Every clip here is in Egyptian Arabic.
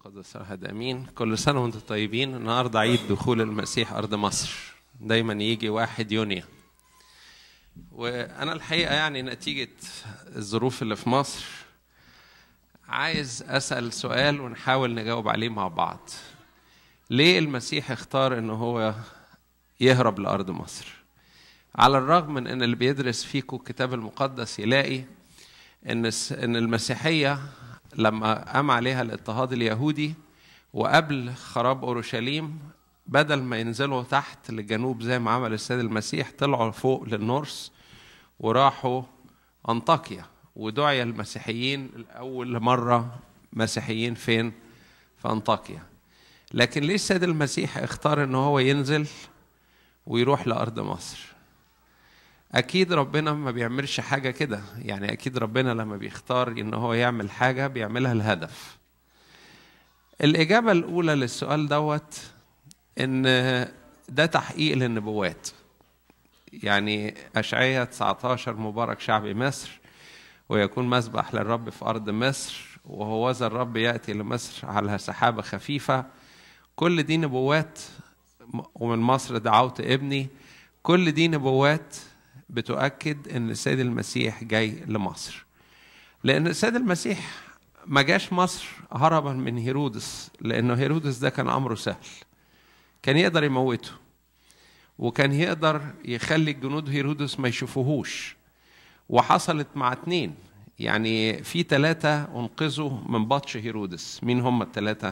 القدس الواحد امين كل سنه وانتم طيبين النهارده عيد دخول المسيح ارض مصر دايما يجي واحد يونيو وانا الحقيقه يعني نتيجه الظروف اللي في مصر عايز اسال سؤال ونحاول نجاوب عليه مع بعض ليه المسيح اختار ان هو يهرب لارض مصر على الرغم من ان اللي بيدرس فيكم الكتاب المقدس يلاقي ان ان المسيحيه لما قام عليها الاضطهاد اليهودي وقبل خراب اورشليم بدل ما ينزلوا تحت للجنوب زي ما عمل السيد المسيح طلعوا فوق للنورس وراحوا انطاكيا ودعي المسيحيين الاول مره مسيحيين فين في انطاكيا لكن ليه السيد المسيح اختار ان هو ينزل ويروح لارض مصر اكيد ربنا ما بيعملش حاجه كده يعني اكيد ربنا لما بيختار ان هو يعمل حاجه بيعملها الهدف الاجابه الاولى للسؤال دوت ان ده تحقيق للنبوات يعني اشعياء 19 مبارك شعب مصر ويكون مسبح للرب في ارض مصر وهو ذا الرب ياتي لمصر على سحابه خفيفه كل دي نبوات ومن مصر دعوت ابني كل دي نبوات بتؤكد ان السيد المسيح جاي لمصر لان السيد المسيح ما جاش مصر هربا من هيرودس لانه هيرودس ده كان امره سهل كان يقدر يموته وكان يقدر يخلي الجنود هيرودس ما يشوفوهوش وحصلت مع اتنين يعني في ثلاثة أنقذوا من بطش هيرودس مين هم الثلاثة؟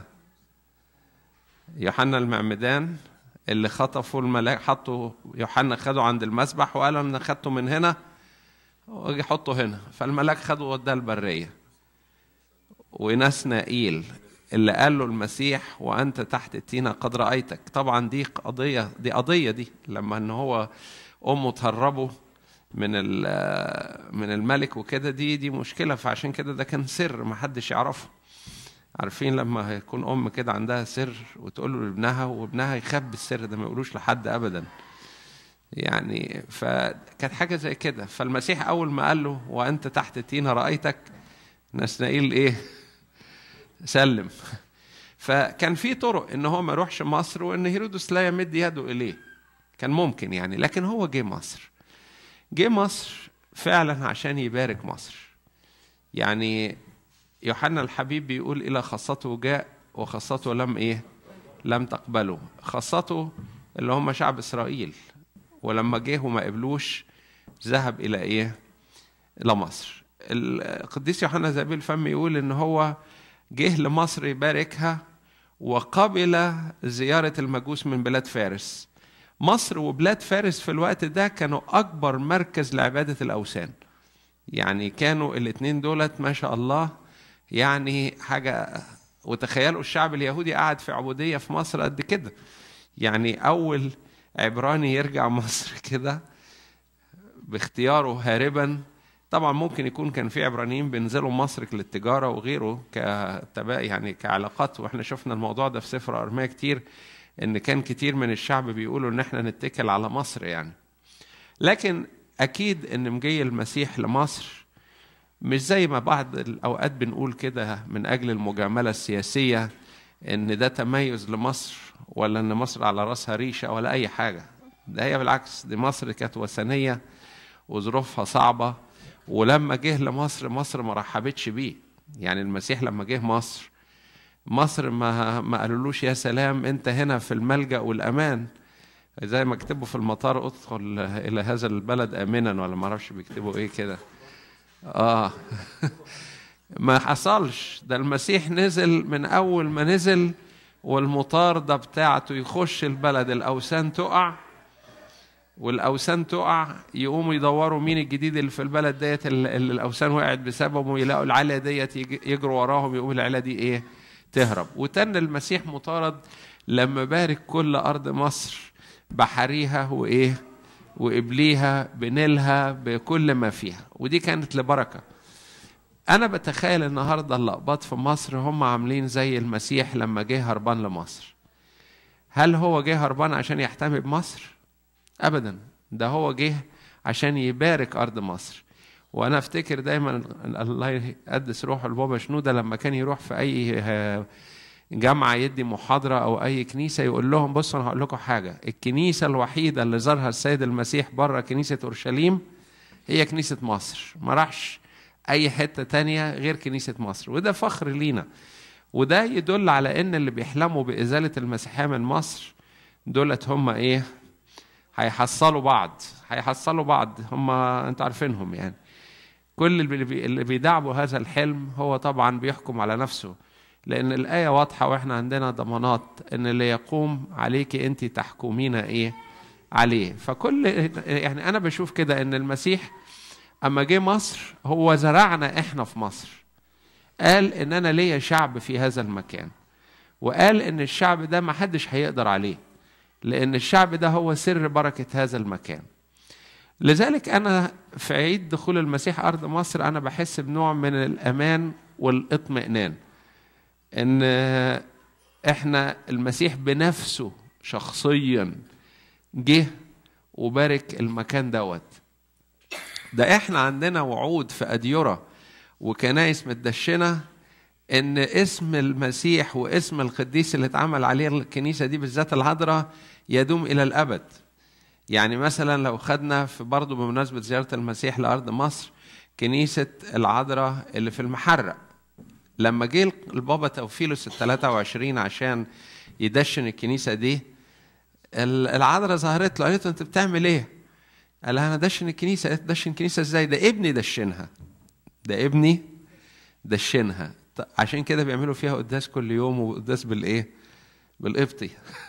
يوحنا المعمدان اللي خطفوا الملاك حطوا يوحنا خده عند المسبح وقال انا خدته من هنا واجي احطه هنا فالملاك خده وداه البريه وناس نائيل اللي قال له المسيح وانت تحت التينه قد رايتك طبعا دي قضيه دي قضيه دي لما ان هو امه تهربه من من الملك وكده دي دي مشكله فعشان كده ده كان سر ما حدش يعرفه عارفين لما يكون ام كده عندها سر وتقول له لابنها وابنها يخبي السر ده ما يقولوش لحد ابدا يعني فكانت حاجه زي كده فالمسيح اول ما قال له وانت تحت التينه رايتك نسنائيل ايه سلم فكان في طرق ان هو ما يروحش مصر وان هيرودس لا يمد يده اليه كان ممكن يعني لكن هو جه مصر جه مصر فعلا عشان يبارك مصر يعني يوحنا الحبيب بيقول الى خاصته جاء وخاصته لم ايه لم تقبله خاصته اللي هم شعب اسرائيل ولما جه وما قبلوش ذهب الى ايه الى مصر القديس يوحنا زابيل الفم يقول ان هو جه لمصر يباركها وقبل زيارة المجوس من بلاد فارس مصر وبلاد فارس في الوقت ده كانوا أكبر مركز لعبادة الأوثان يعني كانوا الاثنين دولت ما شاء الله يعني حاجة وتخيلوا الشعب اليهودي قاعد في عبودية في مصر قد كده يعني أول عبراني يرجع مصر كده باختياره هاربا طبعا ممكن يكون كان في عبرانيين بينزلوا مصر للتجارة وغيره كتبا يعني كعلاقات واحنا شفنا الموضوع ده في سفر أرميا كتير إن كان كتير من الشعب بيقولوا إن احنا نتكل على مصر يعني لكن أكيد إن مجي المسيح لمصر مش زي ما بعض الاوقات بنقول كده من اجل المجامله السياسيه ان ده تميز لمصر ولا ان مصر على راسها ريشه ولا اي حاجه ده هي بالعكس دي مصر كانت وثنيه وظروفها صعبه ولما جه لمصر مصر ما رحبتش بيه يعني المسيح لما جه مصر مصر ما ما قالولوش يا سلام انت هنا في الملجا والامان زي ما كتبوا في المطار ادخل الى هذا البلد امنا ولا ما اعرفش بيكتبوا ايه كده اه ما حصلش ده المسيح نزل من اول ما نزل والمطاردة بتاعته يخش البلد الاوثان تقع والاوثان تقع يقوموا يدوروا مين الجديد اللي في البلد ديت اللي الاوثان وقعت بسببه يلاقوا العيله ديت يجروا وراهم يقول العيله دي ايه تهرب وتن المسيح مطارد لما بارك كل ارض مصر بحريها وايه وقبليها بنيلها بكل ما فيها ودي كانت لبركه انا بتخيل النهارده اللقباط في مصر هم عاملين زي المسيح لما جه هربان لمصر هل هو جه هربان عشان يحتمي بمصر ابدا ده هو جه عشان يبارك ارض مصر وانا افتكر دايما الله يقدس روح البابا شنوده لما كان يروح في اي جامعة يدي محاضرة أو أي كنيسة يقول لهم بصوا أنا هقول لكم حاجة الكنيسة الوحيدة اللي زارها السيد المسيح بره كنيسة أورشليم هي كنيسة مصر ما راحش أي حتة تانية غير كنيسة مصر وده فخر لينا وده يدل على إن اللي بيحلموا بإزالة المسيحية من مصر دولت هم إيه هيحصلوا بعض هيحصلوا بعض هم أنتوا عارفينهم يعني كل اللي بيدعبوا هذا الحلم هو طبعا بيحكم على نفسه لأن الآية واضحة وإحنا عندنا ضمانات إن اللي يقوم عليك أنت تحكمين إيه عليه فكل يعني أنا بشوف كده إن المسيح أما جه مصر هو زرعنا إحنا في مصر قال إن أنا ليا شعب في هذا المكان وقال إن الشعب ده ما حدش هيقدر عليه لأن الشعب ده هو سر بركة هذا المكان لذلك أنا في عيد دخول المسيح أرض مصر أنا بحس بنوع من الأمان والاطمئنان ان احنا المسيح بنفسه شخصيا جه وبارك المكان دوت ده احنا عندنا وعود في اديره وكنايس متدشنه ان اسم المسيح واسم القديس اللي اتعمل عليه الكنيسه دي بالذات العذراء يدوم الى الابد يعني مثلا لو خدنا في برضه بمناسبه زياره المسيح لارض مصر كنيسه العذراء اللي في المحرق لما جه البابا توفيلوس ال 23 عشان يدشن الكنيسه دي العذراء ظهرت له قالت له انت بتعمل ايه؟ قال لها انا دشن الكنيسه قالت دشن الكنيسه ازاي؟ ده ابني دشنها ده ابني دشنها عشان كده بيعملوا فيها قداس كل يوم وقداس بالايه؟ بالقبطي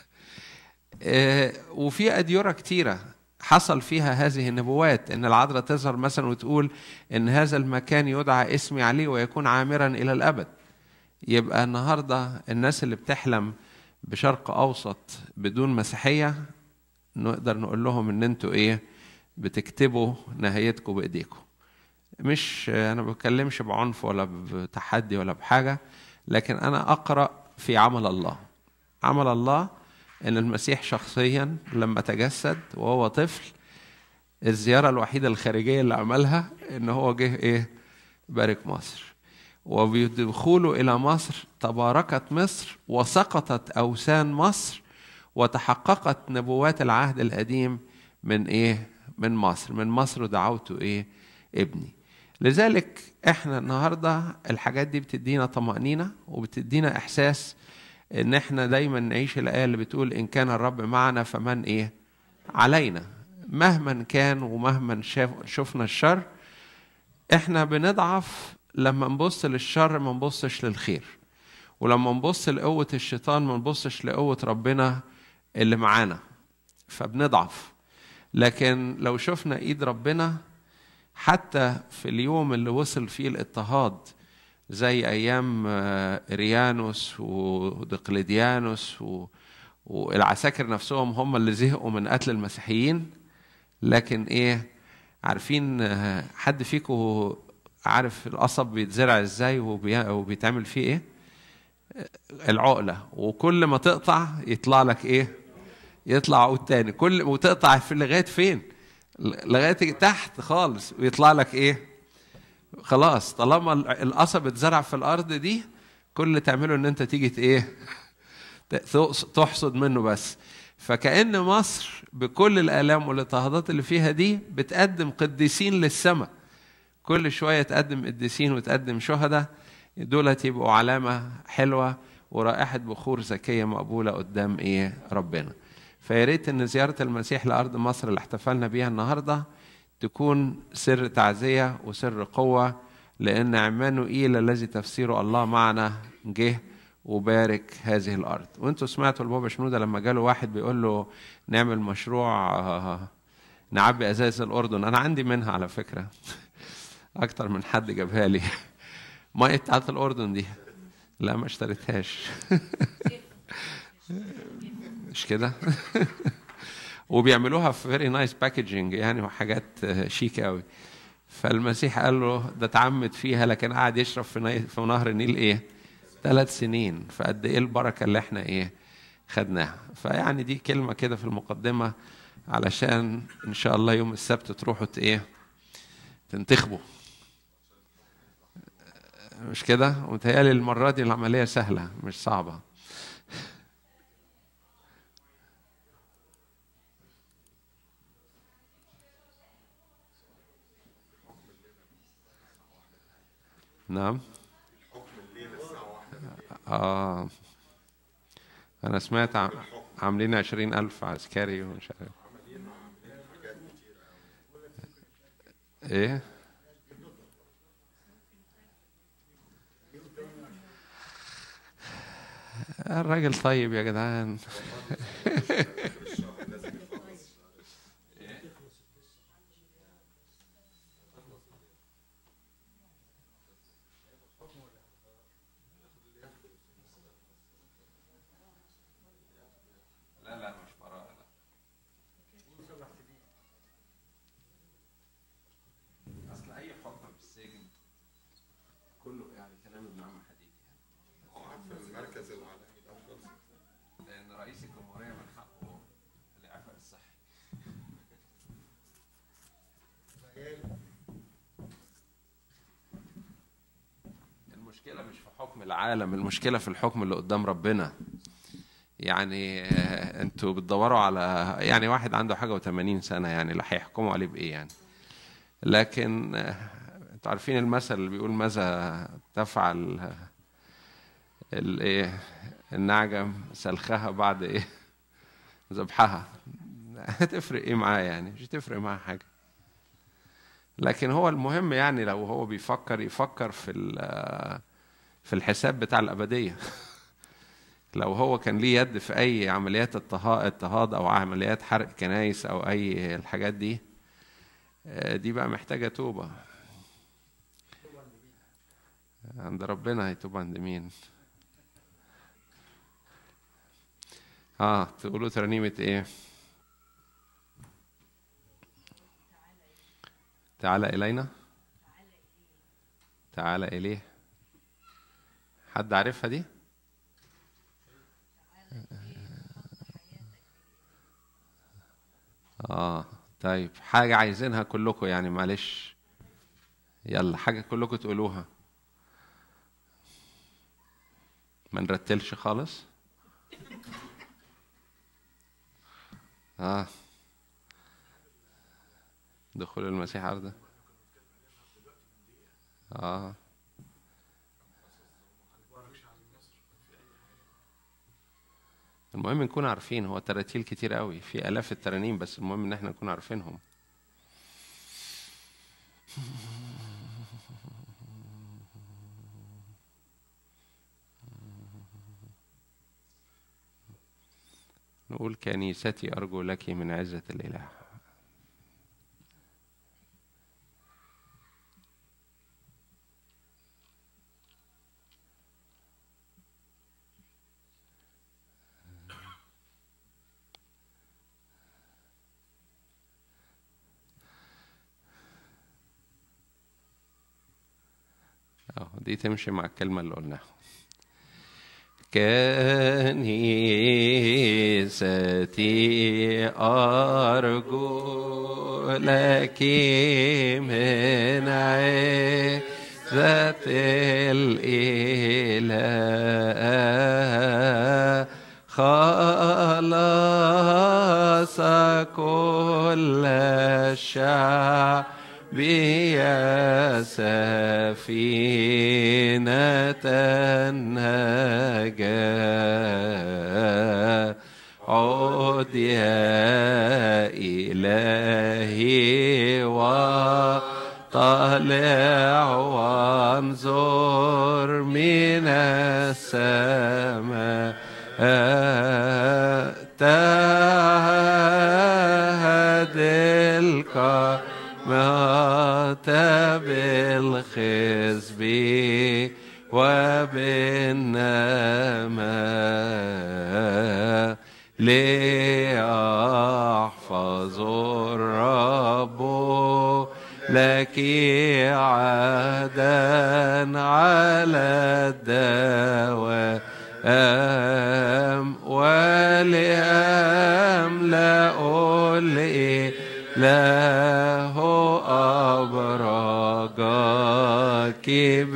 وفي اديره كتيره حصل فيها هذه النبوات ان العذراء تظهر مثلا وتقول ان هذا المكان يدعى اسمي عليه ويكون عامرا الى الابد يبقى النهارده الناس اللي بتحلم بشرق اوسط بدون مسيحيه نقدر نقول لهم ان انتوا ايه بتكتبوا نهايتكم بايديكم مش انا ما بتكلمش بعنف ولا بتحدي ولا بحاجه لكن انا اقرا في عمل الله عمل الله ان المسيح شخصيا لما تجسد وهو طفل الزياره الوحيده الخارجيه اللي عملها ان هو جه ايه بارك مصر وبدخوله الى مصر تباركت مصر وسقطت اوثان مصر وتحققت نبوات العهد القديم من ايه من مصر من مصر دعوته ايه ابني لذلك احنا النهارده الحاجات دي بتدينا طمانينه وبتدينا احساس ان احنا دايما نعيش الايه اللي بتقول ان كان الرب معنا فمن ايه علينا مهما كان ومهما شاف شفنا الشر احنا بنضعف لما نبص للشر ما نبصش للخير ولما نبص لقوة الشيطان ما نبصش لقوة ربنا اللي معانا فبنضعف لكن لو شفنا ايد ربنا حتى في اليوم اللي وصل فيه الاضطهاد زي ايام ريانوس ودقلديانوس و... والعساكر نفسهم هم اللي زهقوا من قتل المسيحيين لكن ايه عارفين حد فيكم عارف القصب بيتزرع ازاي وبي... وبيتعمل فيه ايه العقلة وكل ما تقطع يطلع لك ايه يطلع عود تاني كل وتقطع في لغاية فين لغاية تحت خالص ويطلع لك ايه خلاص طالما القصب اتزرع في الارض دي كل اللي تعمله ان انت تيجي ايه تحصد منه بس فكأن مصر بكل الآلام والاضطهادات اللي فيها دي بتقدم قديسين للسماء كل شوية تقدم قديسين وتقدم شهداء دولت يبقوا علامة حلوة ورائحة بخور زكية مقبولة قدام إيه ربنا فيا ريت إن زيارة المسيح لأرض مصر اللي احتفلنا بيها النهاردة تكون سر تعزية وسر قوة لأن عمانوئيل الذي تفسيره الله معنا جه وبارك هذه الأرض وانتوا سمعتوا البابا شنودة لما جاله واحد بيقول له نعمل مشروع نعبي أزاز الأردن أنا عندي منها على فكرة أكتر من حد جابها لي مية بتاعت الأردن دي لا ما اشتريتهاش مش كده وبيعملوها في فيري نايس باكجينج يعني وحاجات شيك قوي فالمسيح قال له ده اتعمد فيها لكن قعد يشرب في, في نهر النيل ايه ثلاث سنين فقد ايه البركه اللي احنا ايه خدناها فيعني دي كلمه كده في المقدمه علشان ان شاء الله يوم السبت تروحوا ايه تنتخبوا مش كده ومتهيألي المرة دي العملية سهلة مش صعبة نعم اه انا سمعت ع- عاملين عشرين الف عسكري ومش عارف ايه الراجل طيب يا جدعان لا لا مش براءة لا اصل اي حكم في السجن كله يعني كلام ابن عم حديد يعني في المركز العالمي الافضل لان رئيس الجمهوريه من حقه الاعفاء الصحي المشكله مش في حكم العالم المشكله في الحكم اللي قدام ربنا يعني آه، انتوا بتدوروا على يعني واحد عنده حاجه و80 سنه يعني اللي هيحكموا عليه بايه يعني لكن آه، انتوا عارفين المثل اللي بيقول ماذا تفعل آه، الايه النعجة سلخها بعد ايه ذبحها هتفرق ايه معاه يعني مش هتفرق معاه حاجة لكن هو المهم يعني لو هو بيفكر يفكر في ال- في الحساب بتاع الأبدية لو هو كان ليه يد في أي عمليات اضطها- اضطهاد أو عمليات حرق كنايس أو أي الحاجات دي آه، دي بقى محتاجة توبة عند ربنا هيتوب عند مين؟ اه تقولوا ترنيمة ايه تعال إلينا تعال إليه حد عارفها دي اه طيب حاجة عايزينها كلكم يعني معلش يلا حاجة كلكم تقولوها ما نرتلش خالص اه دخول المسيح أرضه اه المهم نكون عارفين هو تراتيل كتير قوي في آلاف الترانيم بس المهم ان احنا نكون عارفينهم نقول كنيستي أرجو لك من عزة الإله اه دي تمشي مع الكلمة اللي قلناها كنيستي أرجو لك من عزة الإله خلاص كل الشعب يا سفينة النجاة عد يا إلهي وطلع وانظر من السماء تهد الكرمات بالخزب وبالنماء ليحفظ الرب لك عهدا على الدوام وليملأ الإله أبراجك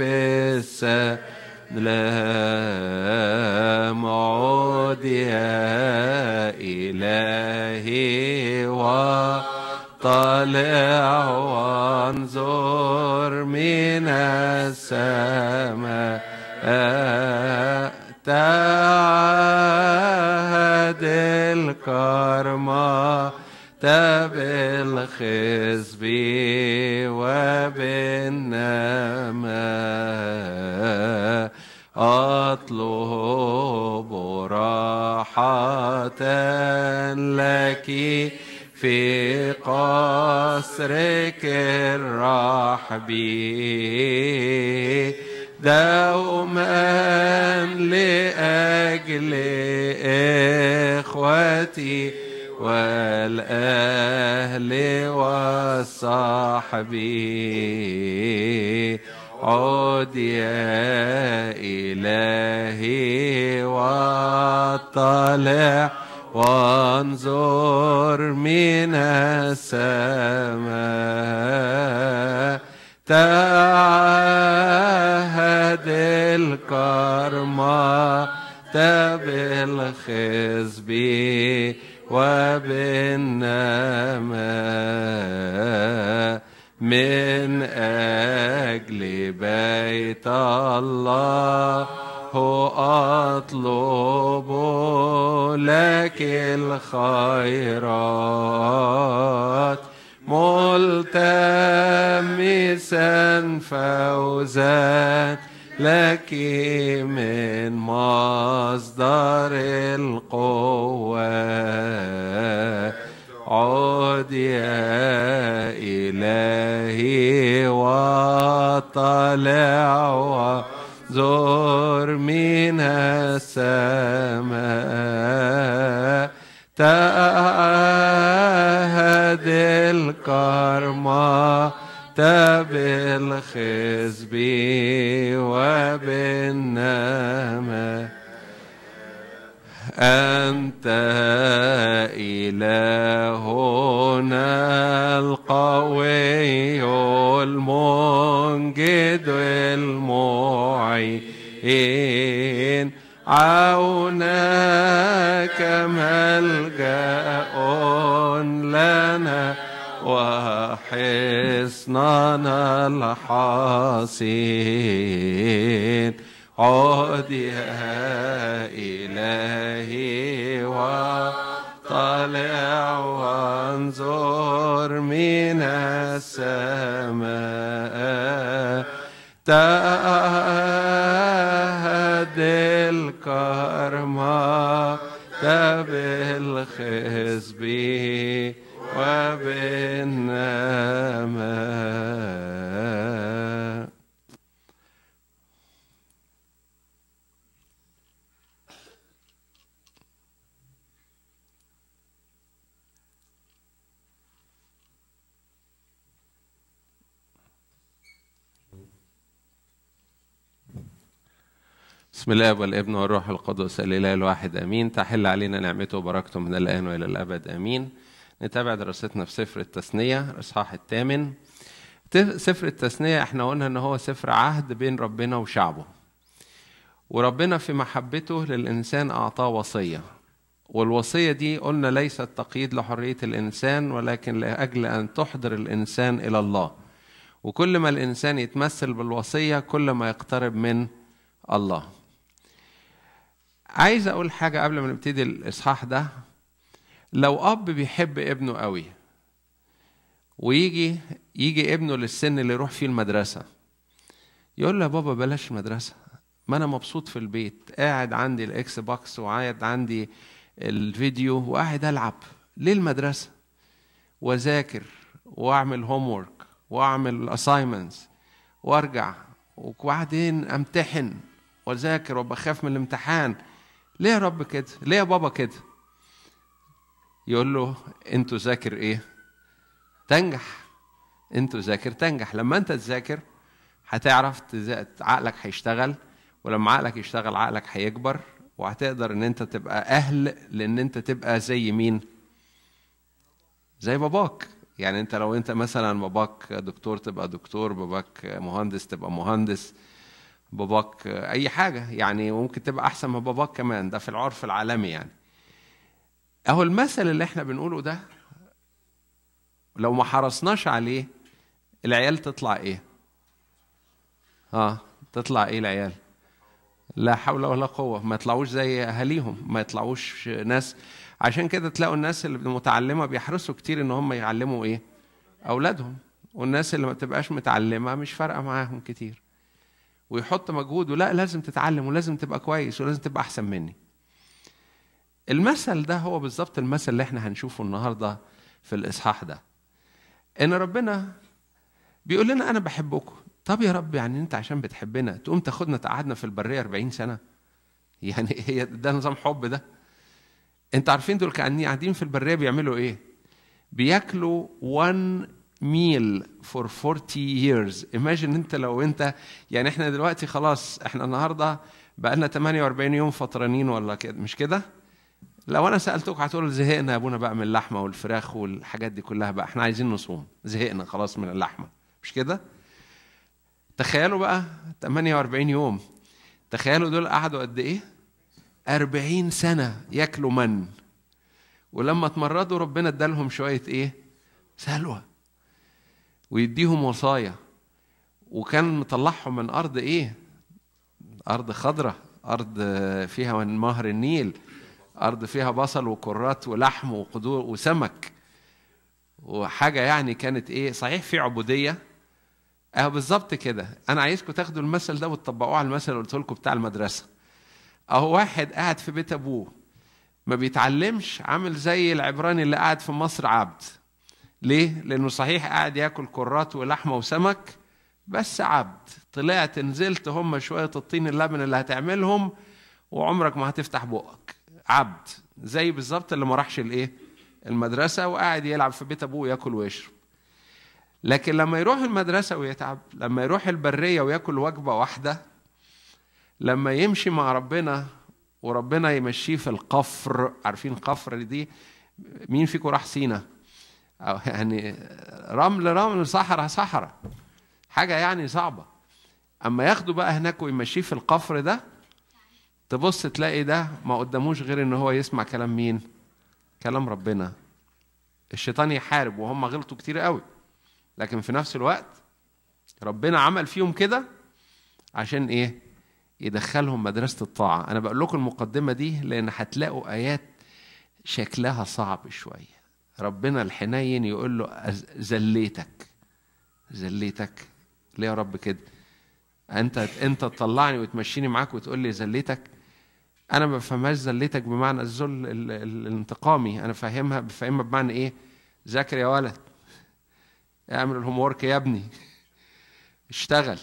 بالسلام عود يا إلهي وطلع وانظر من السماء تعهد الكرمة بالخزب وبالنماء أطلب راحة لك في قصرك الرحبي دوما لأجل إخوتي والأهل والصحب عد يا إلهي واطلع وانظر من السماء تعهد الكرمة بالخزب وبالنماء من أجل بيت الله أطلب لك الخيرات ملتمسا فوزا لك من مصدر القوة عد يا إلهي وطلع وزور من السماء تعهد الكرمة بالخزب وبالنماء أنت إلهنا القوي المنجد المعين عونك ملجأ لنا وحصننا الحصين عد يا إلهي وطلع وانظر من السماء تعهد الكرمة بالخزب وبالنماء بسم الله والابن والروح القدس الاله الواحد امين تحل علينا نعمته وبركته من الان والى الابد امين نتابع دراستنا في سفر التثنيه الاصحاح الثامن سفر التثنيه احنا قلنا ان هو سفر عهد بين ربنا وشعبه وربنا في محبته للانسان اعطاه وصيه والوصيه دي قلنا ليست تقييد لحريه الانسان ولكن لاجل ان تحضر الانسان الى الله وكل ما الانسان يتمثل بالوصيه كل ما يقترب من الله عايز اقول حاجه قبل ما نبتدي الاصحاح ده لو اب بيحب ابنه قوي ويجي يجي ابنه للسن اللي يروح فيه المدرسه يقول له يا بابا بلاش المدرسه ما انا مبسوط في البيت قاعد عندي الاكس بوكس وقاعد عندي الفيديو وقاعد العب ليه المدرسه واذاكر واعمل هوم ورك واعمل اساينمنتس وارجع وبعدين امتحن واذاكر وبخاف من الامتحان ليه يا رب كده ليه يا بابا كده يقول له انتوا ذاكر ايه تنجح انتوا ذاكر تنجح لما انت تذاكر هتعرف عقلك هيشتغل ولما عقلك يشتغل عقلك هيكبر وهتقدر ان انت تبقى اهل لان انت تبقى زي مين زي باباك يعني انت لو انت مثلا باباك دكتور تبقى دكتور باباك مهندس تبقى مهندس باباك اي حاجه يعني ممكن تبقى احسن من باباك كمان ده في العرف العالمي يعني اهو المثل اللي احنا بنقوله ده لو ما حرصناش عليه العيال تطلع ايه اه تطلع ايه العيال لا حول ولا قوة ما يطلعوش زي أهاليهم ما يطلعوش ناس عشان كده تلاقوا الناس اللي متعلمة بيحرصوا كتير إن هم يعلموا إيه أولادهم والناس اللي ما بتبقاش متعلمة مش فارقة معاهم كتير ويحط مجهود ولا لازم تتعلم ولازم تبقى كويس ولازم تبقى أحسن مني المثل ده هو بالظبط المثل اللي احنا هنشوفه النهارده في الإصحاح ده إن ربنا بيقول لنا أنا بحبكم طب يا رب يعني أنت عشان بتحبنا تقوم تاخدنا تقعدنا في البرية 40 سنة يعني هي ده نظام حب ده انت عارفين دول كانوا قاعدين في البريه بيعملوا ايه بياكلوا one meal for 40 years imagine انت لو انت يعني احنا دلوقتي خلاص احنا النهارده بقى لنا 48 يوم فطرانين ولا كده مش كده لو انا سالتك هتقول زهقنا يا ابونا بقى من اللحمه والفراخ والحاجات دي كلها بقى احنا عايزين نصوم زهقنا خلاص من اللحمه مش كده تخيلوا بقى 48 يوم تخيلوا دول قعدوا قد ايه أربعين سنة ياكلوا من ولما اتمردوا ربنا ادالهم شوية ايه سلوى ويديهم وصايا وكان مطلعهم من أرض ايه أرض خضرة أرض فيها من مهر النيل أرض فيها بصل وكرات ولحم وقدور وسمك وحاجة يعني كانت ايه صحيح في عبودية اه بالظبط كده انا عايزكم تاخدوا المثل ده وتطبقوه على المثل اللي قلت لكم بتاع المدرسه اهو واحد قاعد في بيت ابوه ما بيتعلمش عامل زي العبراني اللي قاعد في مصر عبد ليه لانه صحيح قاعد ياكل كرات ولحمه وسمك بس عبد طلعت نزلت هم شويه الطين اللبن اللي هتعملهم وعمرك ما هتفتح بقك عبد زي بالظبط اللي ما راحش الايه المدرسه وقاعد يلعب في بيت ابوه ياكل ويشرب لكن لما يروح المدرسة ويتعب لما يروح البرية وياكل وجبة واحدة لما يمشي مع ربنا وربنا يمشيه في القفر عارفين القفر دي مين فيكم راح سينا أو يعني رمل رمل صحراء صحراء حاجة يعني صعبة أما ياخده بقى هناك ويمشيه في القفر ده تبص تلاقي ده ما قداموش غير إن هو يسمع كلام مين كلام ربنا الشيطان يحارب وهم غلطوا كتير قوي لكن في نفس الوقت ربنا عمل فيهم كده عشان ايه يدخلهم مدرسة الطاعة أنا بقول لكم المقدمة دي لأن هتلاقوا آيات شكلها صعب شوية ربنا الحنين يقول له زليتك زليتك ليه يا رب كده أنت أنت تطلعني وتمشيني معاك وتقول لي زليتك أنا ما بفهمهاش زليتك بمعنى الذل الانتقامي أنا فاهمها بفهمها بمعنى إيه ذاكر يا ولد اعمل الهوم ورك يا ابني اشتغل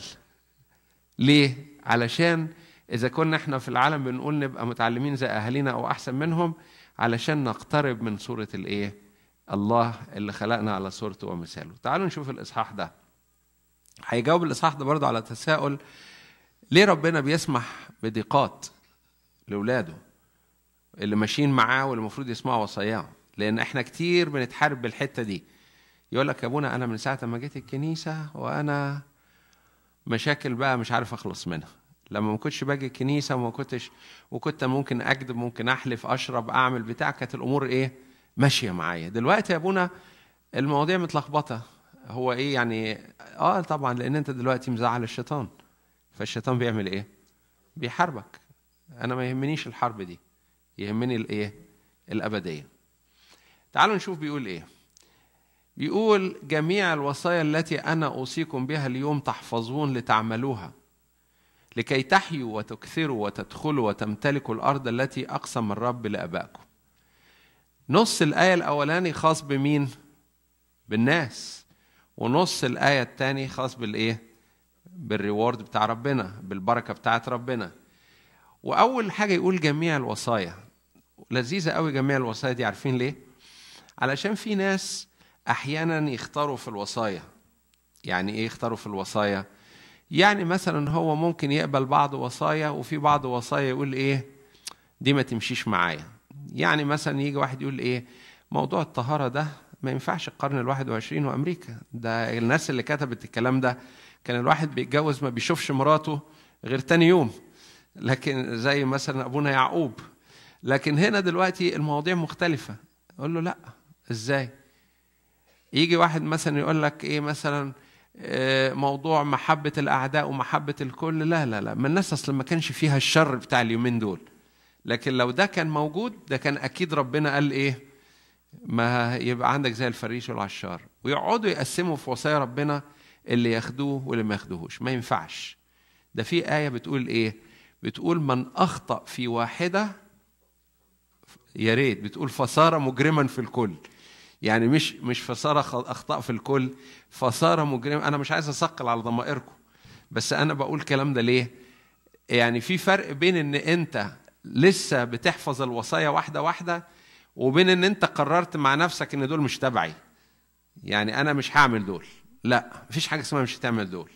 ليه علشان اذا كنا احنا في العالم بنقول نبقى متعلمين زي اهالينا او احسن منهم علشان نقترب من صوره الايه الله اللي خلقنا على صورته ومثاله تعالوا نشوف الاصحاح ده هيجاوب الاصحاح ده برضه على تساؤل ليه ربنا بيسمح بضيقات لاولاده اللي ماشيين معاه واللي المفروض يسمعوا وصاياه لان احنا كتير بنتحارب بالحته دي يقول لك يا ابونا انا من ساعه ما جيت الكنيسه وانا مشاكل بقى مش عارف اخلص منها لما ما كنتش باجي الكنيسه وما كنتش وكنت ممكن اكذب ممكن احلف اشرب اعمل بتاع كانت الامور ايه ماشيه معايا دلوقتي يا ابونا المواضيع متلخبطه هو ايه يعني اه طبعا لان انت دلوقتي مزعل الشيطان فالشيطان بيعمل ايه بيحاربك انا ما يهمنيش الحرب دي يهمني الايه الابديه تعالوا نشوف بيقول ايه بيقول جميع الوصايا التي انا اوصيكم بها اليوم تحفظون لتعملوها لكي تحيوا وتكثروا وتدخلوا وتمتلكوا الارض التي اقسم الرب لابائكم نص الايه الاولاني خاص بمين بالناس ونص الايه الثاني خاص بالايه بالريورد بتاع ربنا بالبركه بتاعت ربنا واول حاجه يقول جميع الوصايا لذيذه قوي جميع الوصايا دي عارفين ليه علشان في ناس احيانا يختاروا في الوصايا يعني ايه يختاروا في الوصايا يعني مثلا هو ممكن يقبل بعض وصايا وفي بعض وصايا يقول ايه دي ما تمشيش معايا يعني مثلا يجي واحد يقول ايه موضوع الطهارة ده ما ينفعش القرن الواحد وعشرين وأمريكا ده الناس اللي كتبت الكلام ده كان الواحد بيتجوز ما بيشوفش مراته غير تاني يوم لكن زي مثلا أبونا يعقوب لكن هنا دلوقتي المواضيع مختلفة أقول له لا إزاي يجي واحد مثلا يقول لك ايه مثلا آه، موضوع محبة الأعداء ومحبة الكل لا لا لا ما الناس أصلا ما كانش فيها الشر بتاع اليومين دول لكن لو ده كان موجود ده كان أكيد ربنا قال إيه ما يبقى عندك زي الفريش والعشار ويقعدوا يقسموا في وصايا ربنا اللي ياخدوه واللي ما ياخدوهوش ما ينفعش ده في آية بتقول إيه بتقول من أخطأ في واحدة يا ريت بتقول فصار مجرما في الكل يعني مش مش فصار اخطاء في الكل فصار مجرم انا مش عايز اثقل على ضمائركم بس انا بقول الكلام ده ليه يعني في فرق بين ان انت لسه بتحفظ الوصايا واحده واحده وبين ان انت قررت مع نفسك ان دول مش تبعي يعني انا مش هعمل دول لا مفيش حاجه اسمها مش هتعمل دول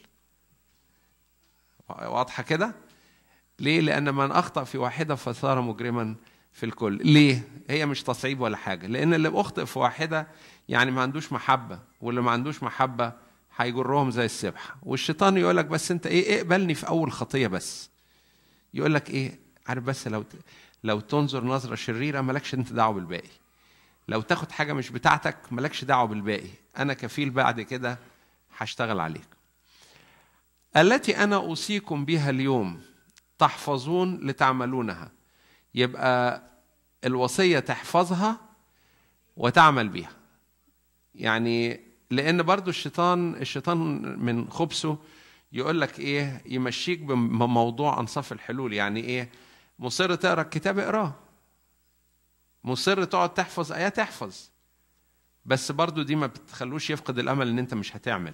واضحه كده ليه لان من اخطا في واحده فصار مجرما في الكل ليه هي مش تصعيب ولا حاجه لان اللي بيخطئ في واحده يعني ما عندوش محبه واللي ما عندوش محبه هيجرهم زي السبحه والشيطان يقول لك بس انت ايه اقبلني في اول خطيه بس يقول لك ايه عارف بس لو لو تنظر نظره شريره مالكش انت دعوه بالباقي لو تاخد حاجه مش بتاعتك مالكش دعوه بالباقي انا كفيل بعد كده هشتغل عليك التي انا اوصيكم بها اليوم تحفظون لتعملونها يبقى الوصية تحفظها وتعمل بها يعني لأن برضو الشيطان الشيطان من خبثه يقول لك إيه يمشيك بموضوع أنصاف الحلول يعني إيه مصر تقرأ الكتاب اقراه مصر تقعد تحفظ آيات احفظ بس برضو دي ما بتخلوش يفقد الأمل إن أنت مش هتعمل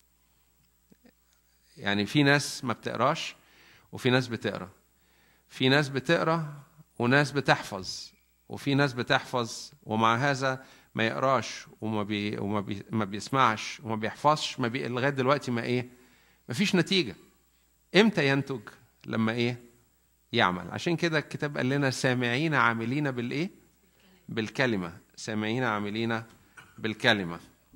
يعني في ناس ما بتقراش وفي ناس بتقرا في ناس بتقرا وناس بتحفظ وفي ناس بتحفظ ومع هذا ما يقراش وما بي وما بي ما بيسمعش وما بيحفظش ما بي لغايه دلوقتي ما ايه ما فيش نتيجه امتى ينتج لما ايه يعمل عشان كده الكتاب قال لنا سامعين عاملين بالايه بالكلمه سامعين عاملين بالكلمه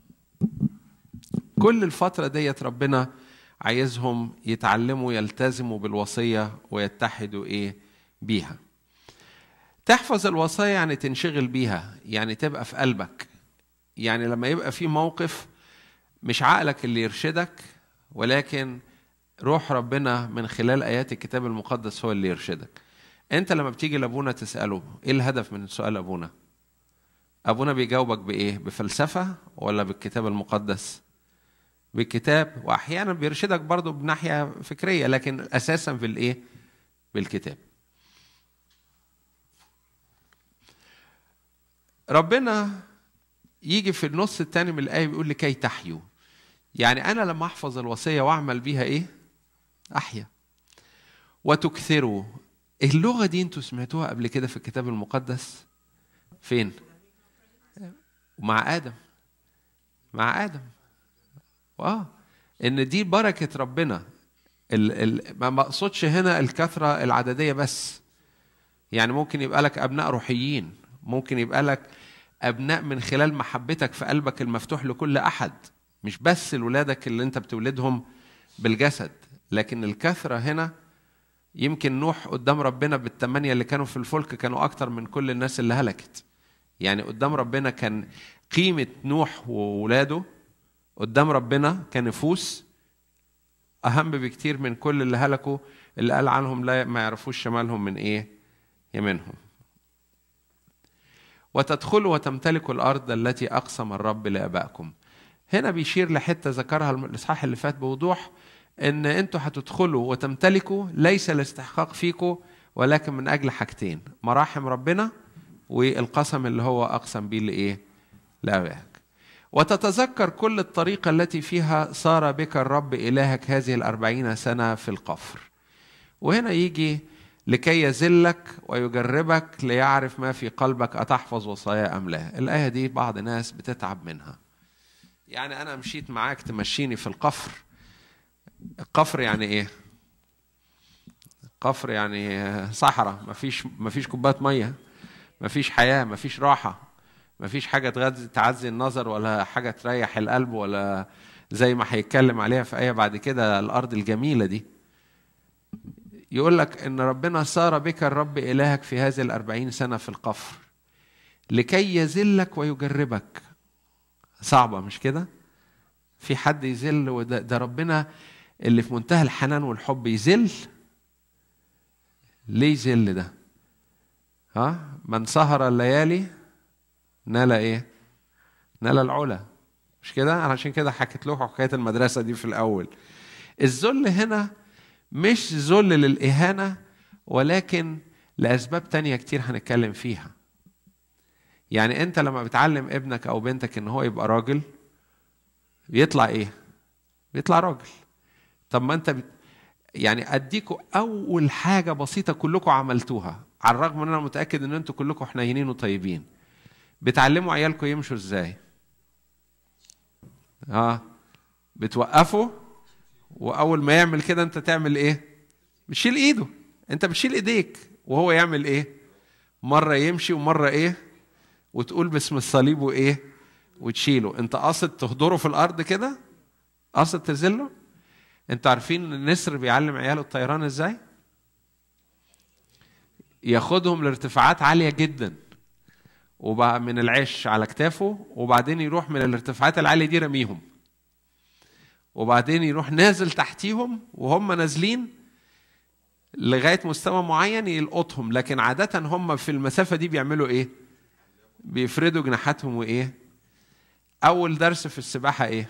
كل الفتره ديت ربنا عايزهم يتعلموا يلتزموا بالوصيه ويتحدوا ايه بيها تحفظ الوصايا يعني تنشغل بيها يعني تبقى في قلبك يعني لما يبقى في موقف مش عقلك اللي يرشدك ولكن روح ربنا من خلال ايات الكتاب المقدس هو اللي يرشدك انت لما بتيجي لابونا تساله ايه الهدف من سؤال ابونا ابونا بيجاوبك بايه بفلسفه ولا بالكتاب المقدس بالكتاب واحيانا بيرشدك برضه بناحيه فكريه لكن اساسا في الايه بالكتاب ربنا يجي في النص الثاني من الآية بيقول لكي تحيوا يعني أنا لما أحفظ الوصية وأعمل بيها إيه؟ أحيا وتكثروا اللغة دي أنتوا سمعتوها قبل كده في الكتاب المقدس فين؟ مع آدم مع آدم آه إن دي بركة ربنا ال ال ما مقصودش هنا الكثرة العددية بس يعني ممكن يبقى لك أبناء روحيين ممكن يبقى لك ابناء من خلال محبتك في قلبك المفتوح لكل احد مش بس لولادك اللي انت بتولدهم بالجسد لكن الكثره هنا يمكن نوح قدام ربنا بالثمانيه اللي كانوا في الفلك كانوا اكتر من كل الناس اللي هلكت يعني قدام ربنا كان قيمه نوح وولاده قدام ربنا كنفوس اهم بكتير من كل اللي هلكوا اللي قال عنهم لا ما يعرفوش شمالهم من ايه يمينهم وتدخلوا وتمتلكوا الأرض التي أقسم الرب لآبائكم هنا بيشير لحتة ذكرها الإصحاح اللي فات بوضوح إن أنتوا هتدخلوا وتمتلكوا ليس الاستحقاق فيكم ولكن من أجل حاجتين مراحم ربنا والقسم اللي هو أقسم بيه لإيه؟ لآبائك وتتذكر كل الطريقة التي فيها صار بك الرب إلهك هذه الأربعين سنة في القفر وهنا يجي لكي يذلك ويجربك ليعرف ما في قلبك أتحفظ وصايا أم لا الآية دي بعض الناس بتتعب منها يعني أنا مشيت معاك تمشيني في القفر القفر يعني إيه قفر يعني صحراء مفيش مفيش كوباية مية مفيش حياة مفيش راحة مفيش حاجة تغذي تعزي النظر ولا حاجة تريح القلب ولا زي ما هيتكلم عليها في آية بعد كده الأرض الجميلة دي يقول لك ان ربنا سار بك الرب الهك في هذه الاربعين سنه في القفر لكي يذلك ويجربك صعبه مش كده في حد يذل وده ده ربنا اللي في منتهى الحنان والحب يذل ليه يذل ده ها من سهر الليالي نال ايه نال العلا مش كده علشان كده حكيت لكم حكايه المدرسه دي في الاول الذل هنا مش ذل للاهانه ولكن لاسباب تانية كتير هنتكلم فيها يعني انت لما بتعلم ابنك او بنتك ان هو يبقى راجل بيطلع ايه بيطلع راجل طب ما انت بت... يعني اديكوا اول حاجه بسيطه كلكم عملتوها على الرغم ان انا متاكد ان انتوا كلكم حنينين وطيبين بتعلموا عيالكم يمشوا ازاي اه بتوقفوا واول ما يعمل كده انت تعمل ايه بتشيل ايده انت بتشيل ايديك وهو يعمل ايه مره يمشي ومره ايه وتقول باسم الصليب وايه وتشيله انت قاصد تهدره في الارض كده قاصد تذله انتوا عارفين النسر بيعلم عياله الطيران ازاي ياخدهم لارتفاعات عاليه جدا وبقى من العش على كتافه وبعدين يروح من الارتفاعات العاليه دي رميهم وبعدين يروح نازل تحتيهم وهم نازلين لغايه مستوى معين يلقطهم لكن عاده هم في المسافه دي بيعملوا ايه بيفردوا جناحاتهم وايه اول درس في السباحه ايه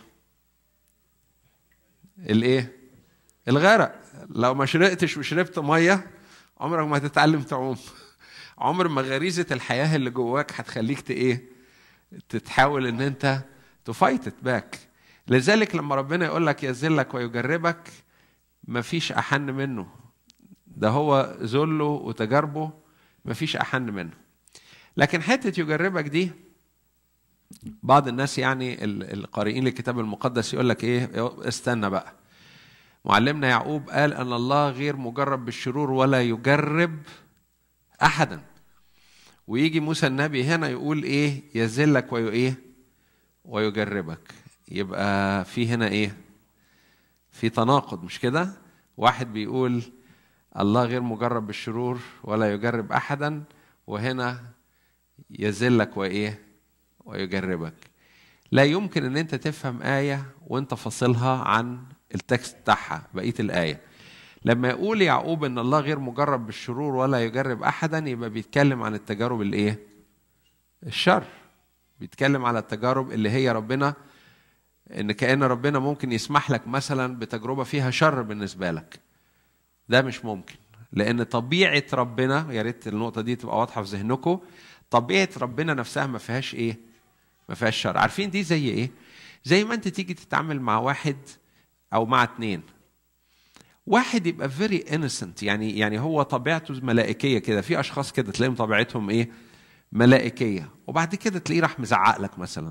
الايه الغرق لو ما شرقتش وشربت ميه عمرك ما هتتعلم تعوم عمر ما غريزه الحياه اللي جواك هتخليك ت ايه تتحاول ان انت تفايت باك لذلك لما ربنا يقول لك يذلك ويجربك مفيش احن منه ده هو ذله وتجاربه مفيش احن منه لكن حته يجربك دي بعض الناس يعني القارئين للكتاب المقدس يقول لك ايه استنى بقى معلمنا يعقوب قال ان الله غير مجرب بالشرور ولا يجرب احدا ويجي موسى النبي هنا يقول ايه يذلك ويو ايه ويجربك يبقى في هنا ايه في تناقض مش كده واحد بيقول الله غير مجرب بالشرور ولا يجرب احدا وهنا يذلك وايه ويجربك لا يمكن ان انت تفهم ايه وانت فاصلها عن التكست بتاعها بقيه الايه لما يقول يعقوب ان الله غير مجرب بالشرور ولا يجرب احدا يبقى بيتكلم عن التجارب الايه الشر بيتكلم على التجارب اللي هي ربنا ان كان ربنا ممكن يسمح لك مثلا بتجربه فيها شر بالنسبه لك ده مش ممكن لان طبيعه ربنا يا ريت النقطه دي تبقى واضحه في ذهنكم طبيعه ربنا نفسها ما فيهاش ايه ما فيهاش شر عارفين دي زي ايه زي ما انت تيجي تتعامل مع واحد او مع اتنين واحد يبقى فيري انسنت يعني يعني هو طبيعته ملائكيه كده في اشخاص كده تلاقيهم طبيعتهم ايه ملائكيه وبعد كده تلاقيه راح مزعق لك مثلا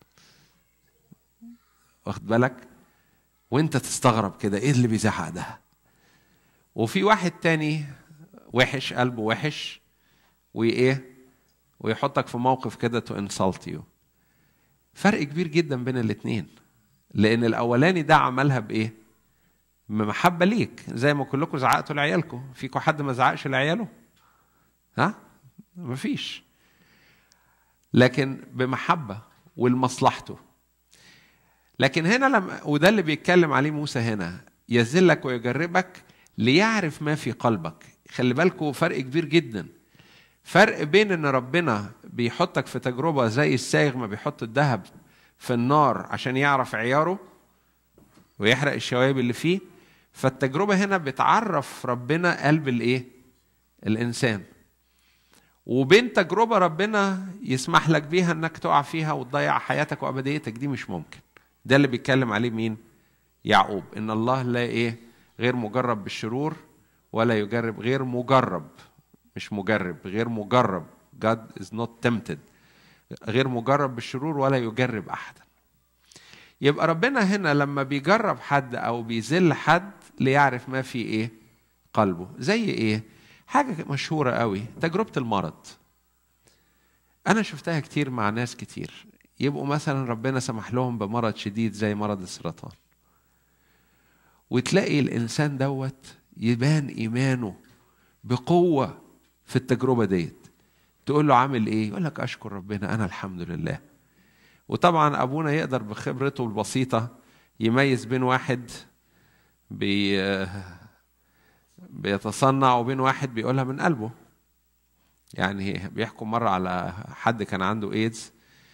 واخد بالك وانت تستغرب كده ايه اللي بيزعق ده وفي واحد تاني وحش قلبه وحش وايه ويحطك في موقف كده تو انسلت يو فرق كبير جدا بين الاثنين لان الاولاني ده عملها بايه بمحبه ليك زي ما كلكم زعقتوا لعيالكم فيكم حد ما زعقش لعياله ها مفيش لكن بمحبه ولمصلحته لكن هنا لما وده اللي بيتكلم عليه موسى هنا يذلك ويجربك ليعرف ما في قلبك خلي بالكم فرق كبير جدا فرق بين ان ربنا بيحطك في تجربه زي السايغ ما بيحط الذهب في النار عشان يعرف عياره ويحرق الشوايب اللي فيه فالتجربه هنا بتعرف ربنا قلب الايه الانسان وبين تجربه ربنا يسمح لك بيها انك تقع فيها وتضيع حياتك وابديتك دي مش ممكن ده اللي بيتكلم عليه مين يعقوب ان الله لا ايه غير مجرب بالشرور ولا يجرب غير مجرب مش مجرب غير مجرب God is not tempted غير مجرب بالشرور ولا يجرب احدا يبقى ربنا هنا لما بيجرب حد او بيذل حد ليعرف ما في ايه قلبه زي ايه حاجه مشهوره قوي تجربه المرض انا شفتها كتير مع ناس كتير يبقوا مثلا ربنا سمح لهم بمرض شديد زي مرض السرطان وتلاقي الانسان دوت يبان ايمانه بقوه في التجربه ديت تقول له عامل ايه يقول لك اشكر ربنا انا الحمد لله وطبعا ابونا يقدر بخبرته البسيطه يميز بين واحد بي بيتصنع وبين واحد بيقولها من قلبه يعني بيحكوا مرة على حد كان عنده ايدز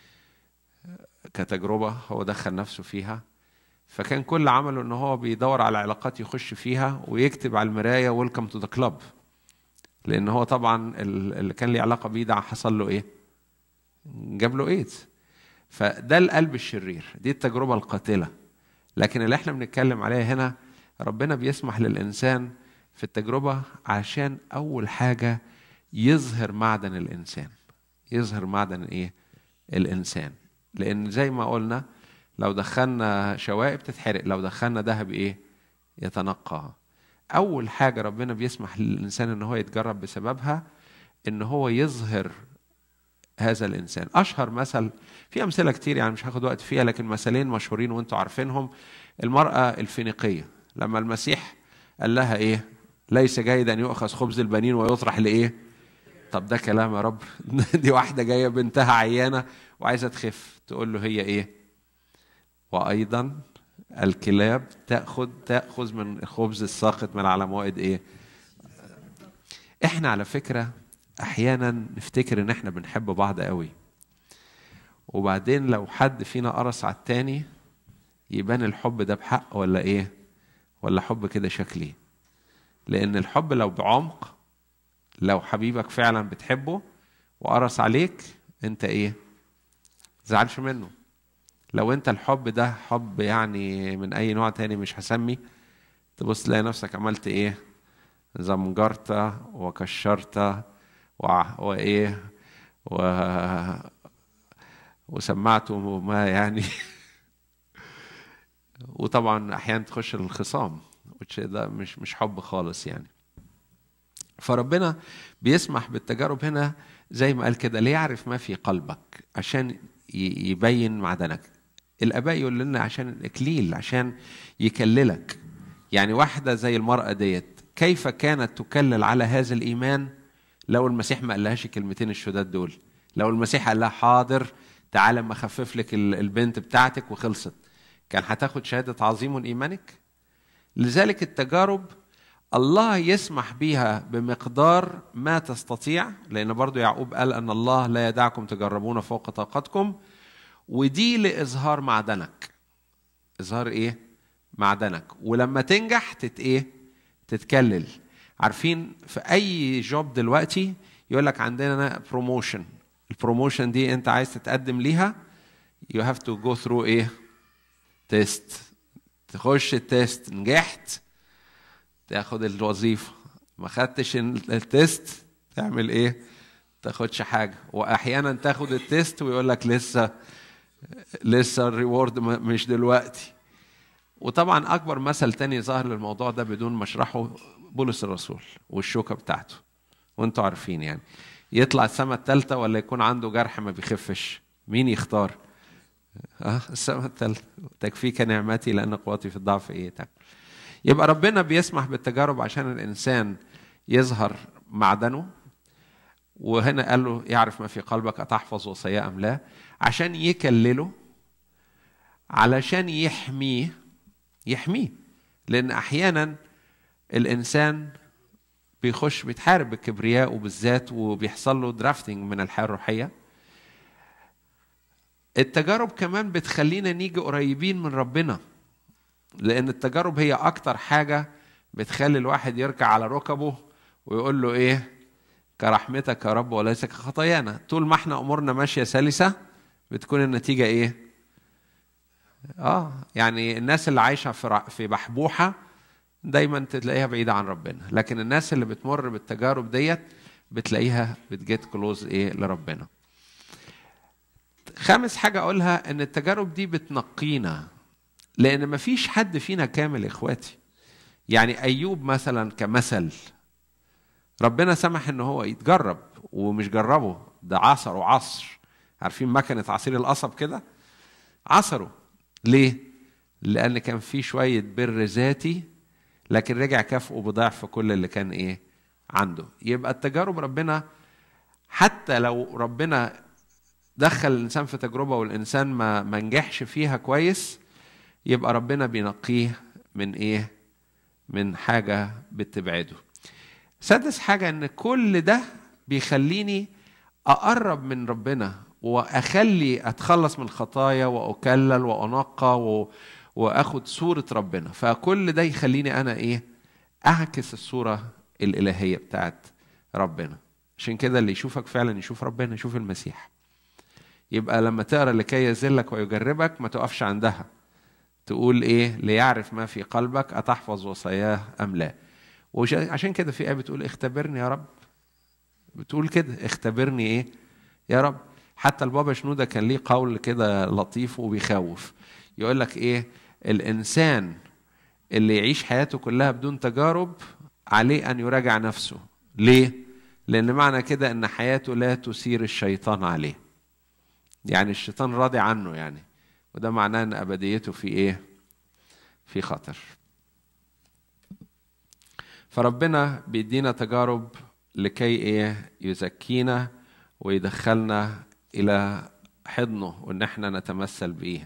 كتجربة هو دخل نفسه فيها فكان كل عمله ان هو بيدور على علاقات يخش فيها ويكتب على المراية ويلكم تو ذا كلاب لان هو طبعا اللي كان ليه علاقة بيه ده حصل له ايه جاب له ايدز فده القلب الشرير دي التجربة القاتلة لكن اللي احنا بنتكلم عليها هنا ربنا بيسمح للإنسان في التجربة عشان أول حاجة يظهر معدن الإنسان يظهر معدن إيه؟ الإنسان لأن زي ما قلنا لو دخلنا شوائب تتحرق لو دخلنا ذهب إيه؟ يتنقى أول حاجة ربنا بيسمح للإنسان إن هو يتجرب بسببها إن هو يظهر هذا الانسان اشهر مثل في امثله كتير يعني مش هاخد وقت فيها لكن مثلين مشهورين وانتم عارفينهم المراه الفينيقيه لما المسيح قال لها ايه ليس جيد ان يؤخذ خبز البنين ويطرح لايه طب ده كلام يا رب دي واحده جايه بنتها عيانه وعايزه تخف تقول له هي ايه وايضا الكلاب تاخذ تاخذ من الخبز الساقط من على موائد ايه احنا على فكره احيانا نفتكر ان احنا بنحب بعض قوي وبعدين لو حد فينا قرص على التاني يبان الحب ده بحق ولا ايه ولا حب كده شكلي لان الحب لو بعمق لو حبيبك فعلا بتحبه وقرص عليك انت ايه زعلش منه لو انت الحب ده حب يعني من اي نوع تاني مش هسمي تبص تلاقي نفسك عملت ايه زمجرت وكشرت وايه و وسمعته ما يعني وطبعا احيانا تخش الخصام ده مش مش حب خالص يعني فربنا بيسمح بالتجارب هنا زي ما قال كده ليعرف ما في قلبك عشان يبين معدنك الاباء يقول لنا عشان الاكليل عشان يكللك يعني واحده زي المراه ديت كيف كانت تكلل على هذا الايمان لو المسيح ما قالهاش الكلمتين الشداد دول لو المسيح قال لها حاضر تعالى اما اخفف لك البنت بتاعتك وخلصت كان هتاخد شهاده عظيم من ايمانك لذلك التجارب الله يسمح بيها بمقدار ما تستطيع لان برضو يعقوب قال ان الله لا يدعكم تجربون فوق طاقتكم ودي لاظهار معدنك اظهار ايه معدنك ولما تنجح تت ايه تتكلل عارفين في اي جوب دلوقتي يقول لك عندنا بروموشن البروموشن دي انت عايز تتقدم ليها يو هاف تو جو ثرو ايه تيست تخش التيست نجحت تاخد الوظيفه ما خدتش التيست تعمل ايه تاخدش حاجه واحيانا تاخد التيست ويقول لك لسه لسه الريورد مش دلوقتي وطبعا اكبر مثل تاني ظهر للموضوع ده بدون ما اشرحه بولس الرسول والشوكه بتاعته وانتوا عارفين يعني يطلع السماء الثالثه ولا يكون عنده جرح ما بيخفش مين يختار اه السماء الثالثه تكفيك نعمتي لان قوتي في الضعف ايه تك. يبقى ربنا بيسمح بالتجارب عشان الانسان يظهر معدنه وهنا قال له يعرف ما في قلبك أتحفظ وصايا أم لا عشان يكلله علشان يحميه يحميه لأن أحيانا الإنسان بيخش بيتحارب بالكبرياء وبالذات وبيحصل له درافتنج من الحياة الروحية التجارب كمان بتخلينا نيجي قريبين من ربنا لأن التجارب هي أكتر حاجة بتخلي الواحد يركع على ركبه ويقول له إيه كرحمتك يا رب وليس كخطايانا طول ما احنا أمورنا ماشية سلسة بتكون النتيجة إيه اه يعني الناس اللي عايشة في في بحبوحة دايما تلاقيها بعيدة عن ربنا لكن الناس اللي بتمر بالتجارب ديت بتلاقيها بتجيت كلوز ايه لربنا خامس حاجة أقولها إن التجارب دي بتنقينا لأن مفيش حد فينا كامل إخواتي يعني أيوب مثلا كمثل ربنا سمح إن هو يتجرب ومش جربه ده عصر وعصر عارفين مكنة عصير القصب كده عصره ليه؟ لأن كان في شوية بر ذاتي لكن رجع كافئه بضعف كل اللي كان إيه عنده يبقى التجارب ربنا حتى لو ربنا دخل الانسان في تجربه والانسان ما ما نجحش فيها كويس يبقى ربنا بينقيه من ايه من حاجة بتبعده سادس حاجة ان كل ده بيخليني اقرب من ربنا واخلي اتخلص من الخطايا واكلل وانقى و... واخد صورة ربنا فكل ده يخليني انا ايه اعكس الصورة الالهية بتاعت ربنا عشان كده اللي يشوفك فعلا يشوف ربنا يشوف المسيح يبقى لما تقرا لكي يذلك ويجربك ما تقفش عندها تقول ايه ليعرف ما في قلبك اتحفظ وصاياه ام لا وعشان كده في ايه بتقول اختبرني يا رب بتقول كده اختبرني ايه يا رب حتى البابا شنوده كان ليه قول كده لطيف وبيخوف يقول لك ايه الانسان اللي يعيش حياته كلها بدون تجارب عليه ان يراجع نفسه ليه لان معنى كده ان حياته لا تثير الشيطان عليه يعني الشيطان راضي عنه يعني وده معناه ان ابديته في ايه في خطر فربنا بيدينا تجارب لكي ايه يزكينا ويدخلنا الى حضنه وان احنا نتمثل بيه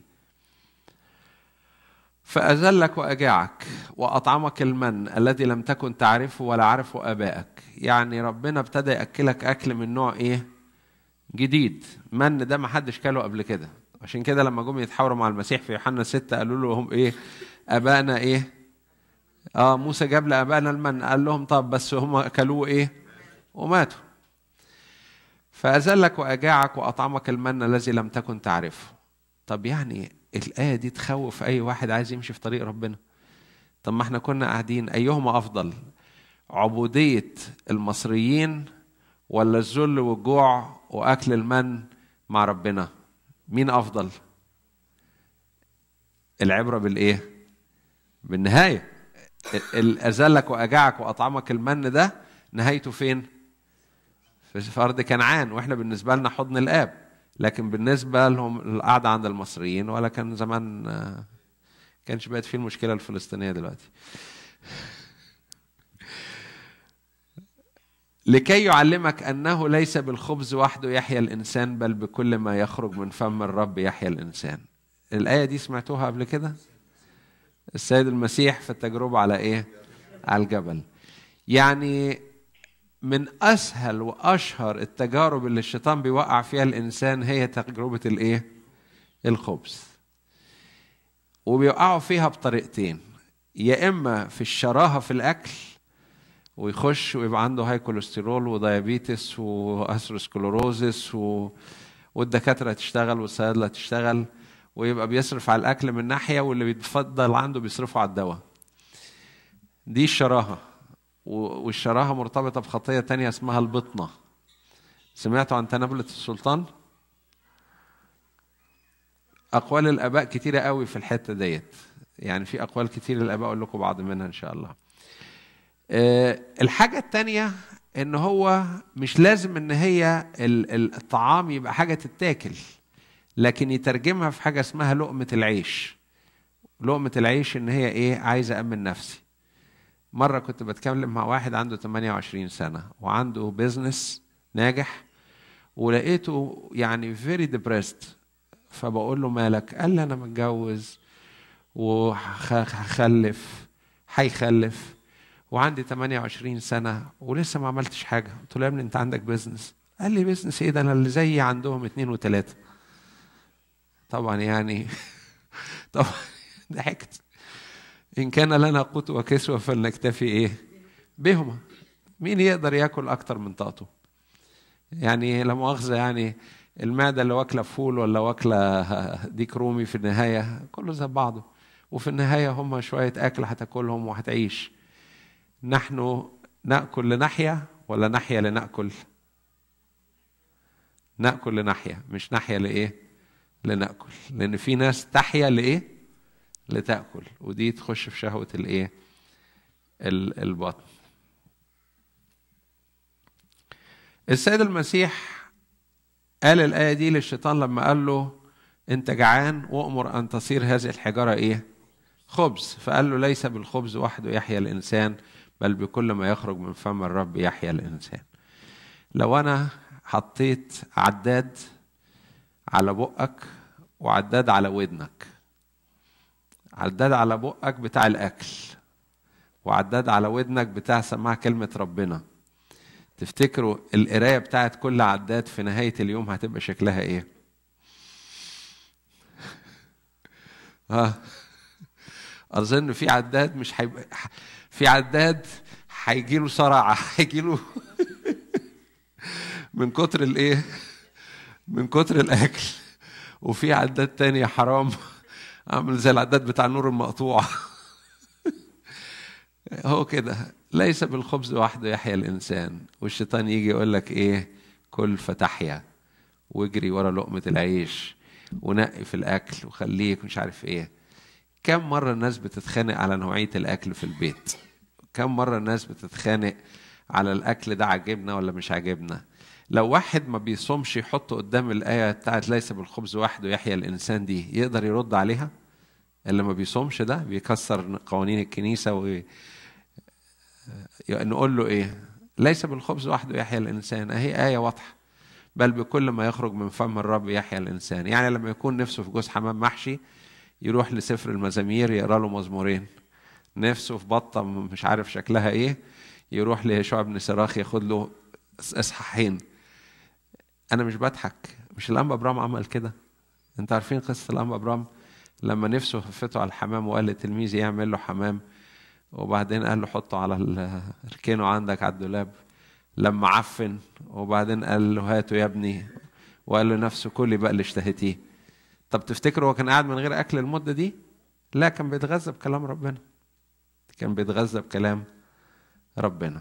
فأذلك وأجاعك وأطعمك المن الذي لم تكن تعرفه ولا عرفه آبائك يعني ربنا ابتدى يأكلك أكل من نوع إيه جديد من ده ما حدش كاله قبل كده عشان كده لما جم يتحاوروا مع المسيح في يوحنا ستة قالوا له هم ايه ابائنا ايه اه موسى جاب لابائنا المن قال لهم طب بس هم اكلوه ايه وماتوا فأذلك وأجاعك وأطعمك المن الذي لم تكن تعرفه طب يعني الآية دي تخوف أي واحد عايز يمشي في طريق ربنا طب ما احنا كنا قاعدين أيهما أفضل عبودية المصريين ولا الذل والجوع واكل المن مع ربنا مين افضل العبره بالايه بالنهايه اذلك واجعك واطعمك المن ده نهايته فين في ارض كنعان واحنا بالنسبه لنا حضن الاب لكن بالنسبه لهم القعده عند المصريين ولا كان زمان كانش بقت فيه المشكله الفلسطينيه دلوقتي لكي يعلمك انه ليس بالخبز وحده يحيا الانسان بل بكل ما يخرج من فم الرب يحيا الانسان الايه دي سمعتوها قبل كده السيد المسيح في التجربه على ايه على الجبل يعني من اسهل واشهر التجارب اللي الشيطان بيوقع فيها الانسان هي تجربه الايه الخبز وبيوقعوا فيها بطريقتين يا اما في الشراهه في الاكل ويخش ويبقى عنده هاي كوليسترول وديابيتس واثروسكلوروزس و... والدكاتره تشتغل والصيادله تشتغل ويبقى بيصرف على الاكل من ناحيه واللي بيتفضل عنده بيصرفه على الدواء دي الشراهه والشراهه مرتبطه بخطيه تانية اسمها البطنه سمعتوا عن تنابلة السلطان اقوال الاباء كتيره قوي في الحته ديت يعني في اقوال كتير للاباء اقول لكم بعض منها ان شاء الله الحاجة التانية ان هو مش لازم ان هي الطعام يبقى حاجة تتاكل لكن يترجمها في حاجة اسمها لقمة العيش لقمة العيش ان هي ايه عايز امن نفسي مرة كنت بتكلم مع واحد عنده 28 سنة وعنده بيزنس ناجح ولقيته يعني فيري ديبريست فبقول له مالك قال لي انا متجوز وهخلف هيخلف وعندي 28 سنة ولسه ما عملتش حاجة قلت له يا ابني انت عندك بيزنس قال لي بيزنس ايه ده انا اللي زيي عندهم اتنين وتلاتة طبعا يعني طبعا ضحكت إن كان لنا قوت وكسوة فلنكتفي إيه بهما مين يقدر ياكل أكتر من طاقته يعني لا مؤاخذة يعني المعدة اللي واكلة فول ولا واكلة ديك رومي في النهاية كله زي بعضه وفي النهاية هم شوية أكل هتاكلهم وهتعيش نحن نأكل لنحيا ولا نحيا لنأكل نأكل لنحيا مش نحيا لإيه لنأكل لأن في ناس تحيا لإيه لتأكل ودي تخش في شهوة الإيه البطن السيد المسيح قال الآية دي للشيطان لما قال له أنت جعان وأمر أن تصير هذه الحجارة إيه؟ خبز فقال له ليس بالخبز وحده يحيا الإنسان بل بكل ما يخرج من فم الرب يحيا الإنسان لو أنا حطيت عداد على بقك وعداد على ودنك عداد على بقك بتاع الاكل وعداد على ودنك بتاع سماع كلمه ربنا تفتكروا القرايه بتاعت كل عداد في نهايه اليوم هتبقى شكلها ايه اه اظن في عداد مش هيبقى في عداد هيجي له صرع هيجي له من كتر الايه من كتر الاكل وفي عداد تاني حرام عامل زي العداد بتاع النور المقطوع هو كده ليس بالخبز وحده يحيا الانسان والشيطان يجي يقول لك ايه كل فتحيا واجري ورا لقمه العيش ونقي في الاكل وخليك مش عارف ايه كم مره الناس بتتخانق على نوعيه الاكل في البيت كم مره الناس بتتخانق على الاكل ده عاجبنا ولا مش عاجبنا لو واحد ما بيصومش يحط قدام الآية بتاعت ليس بالخبز وحده يحيا الإنسان دي يقدر يرد عليها اللي ما بيصومش ده بيكسر قوانين الكنيسة و نقول له إيه ليس بالخبز وحده يحيا الإنسان أهي آية واضحة بل بكل ما يخرج من فم الرب يحيا الإنسان يعني لما يكون نفسه في جوز حمام محشي يروح لسفر المزامير يقرا له مزمورين نفسه في بطة مش عارف شكلها إيه يروح ليشوع بن سراخ ياخد له اصحاحين انا مش بضحك مش الانبا ابرام عمل كده انت عارفين قصه الانبا ابرام لما نفسه هفته على الحمام وقال لتلميذي يعمل له حمام وبعدين قال له حطه على اركنه عندك على الدولاب لما عفن وبعدين قال له هاته يا ابني وقال له نفسه كل بقى اللي اشتهيتيه طب تفتكروا هو كان قاعد من غير اكل المده دي لا كان بيتغذى بكلام ربنا كان بيتغذى بكلام ربنا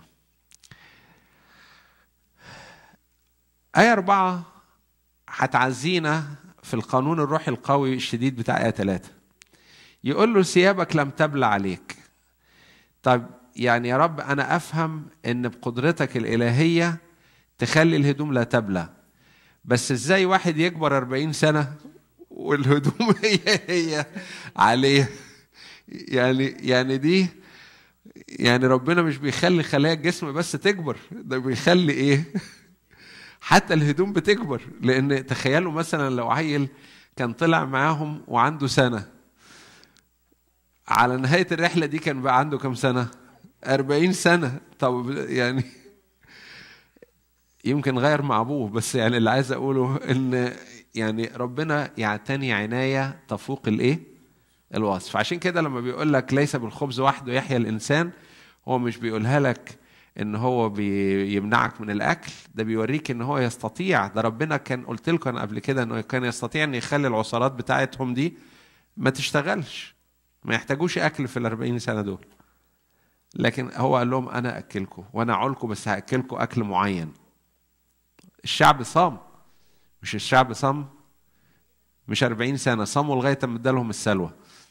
آية أربعة هتعزينا في القانون الروحي القوي الشديد بتاع آية ثلاثة يقول له ثيابك لم تبلى عليك طب يعني يا رب أنا أفهم إن بقدرتك الإلهية تخلي الهدوم لا تبلى بس إزاي واحد يكبر أربعين سنة والهدوم هي هي عليه يعني يعني دي يعني ربنا مش بيخلي خلايا الجسم بس تكبر ده بيخلي ايه حتى الهدوم بتكبر لان تخيلوا مثلا لو عيل كان طلع معاهم وعنده سنه على نهايه الرحله دي كان بقى عنده كم سنه أربعين سنه طب يعني يمكن غير مع ابوه بس يعني اللي عايز اقوله ان يعني ربنا يعتني عنايه تفوق الايه الوصف عشان كده لما بيقول لك ليس بالخبز وحده يحيا الانسان هو مش بيقولها لك ان هو بيمنعك من الاكل ده بيوريك ان هو يستطيع ده ربنا كان قلت لكم انا قبل كده انه كان يستطيع ان يخلي العصارات بتاعتهم دي ما تشتغلش ما يحتاجوش اكل في الأربعين سنه دول لكن هو قال لهم انا اكلكم وانا اعولكم بس هاكلكم اكل معين الشعب صام مش الشعب صام مش 40 سنه صاموا لغايه ما ادالهم السلوى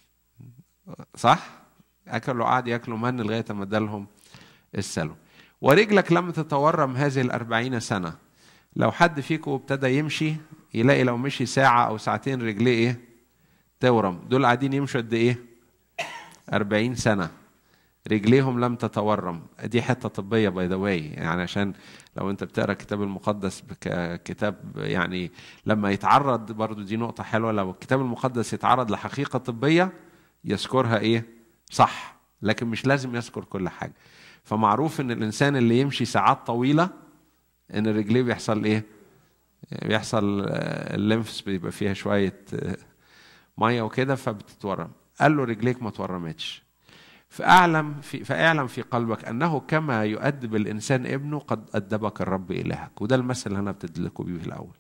صح اكلوا قعد ياكلوا من لغايه ما ادالهم السلوى ورجلك لم تتورم هذه الأربعين سنة لو حد فيكم ابتدى يمشي يلاقي لو مشي ساعة أو ساعتين رجليه إيه تورم دول قاعدين يمشوا قد إيه أربعين سنة رجليهم لم تتورم دي حتة طبية باي ذا واي يعني عشان لو أنت بتقرأ الكتاب المقدس ككتاب يعني لما يتعرض برضو دي نقطة حلوة لو الكتاب المقدس يتعرض لحقيقة طبية يذكرها إيه صح لكن مش لازم يذكر كل حاجة فمعروف ان الانسان اللي يمشي ساعات طويله ان رجليه بيحصل ايه بيحصل الليمفس بيبقى فيها شويه ميه وكده فبتتورم قال له رجليك ما تورمتش فاعلم في فاعلم في قلبك انه كما يؤدب الانسان ابنه قد ادبك الرب الهك وده المثل اللي انا ابتدي لكم بيه في الاول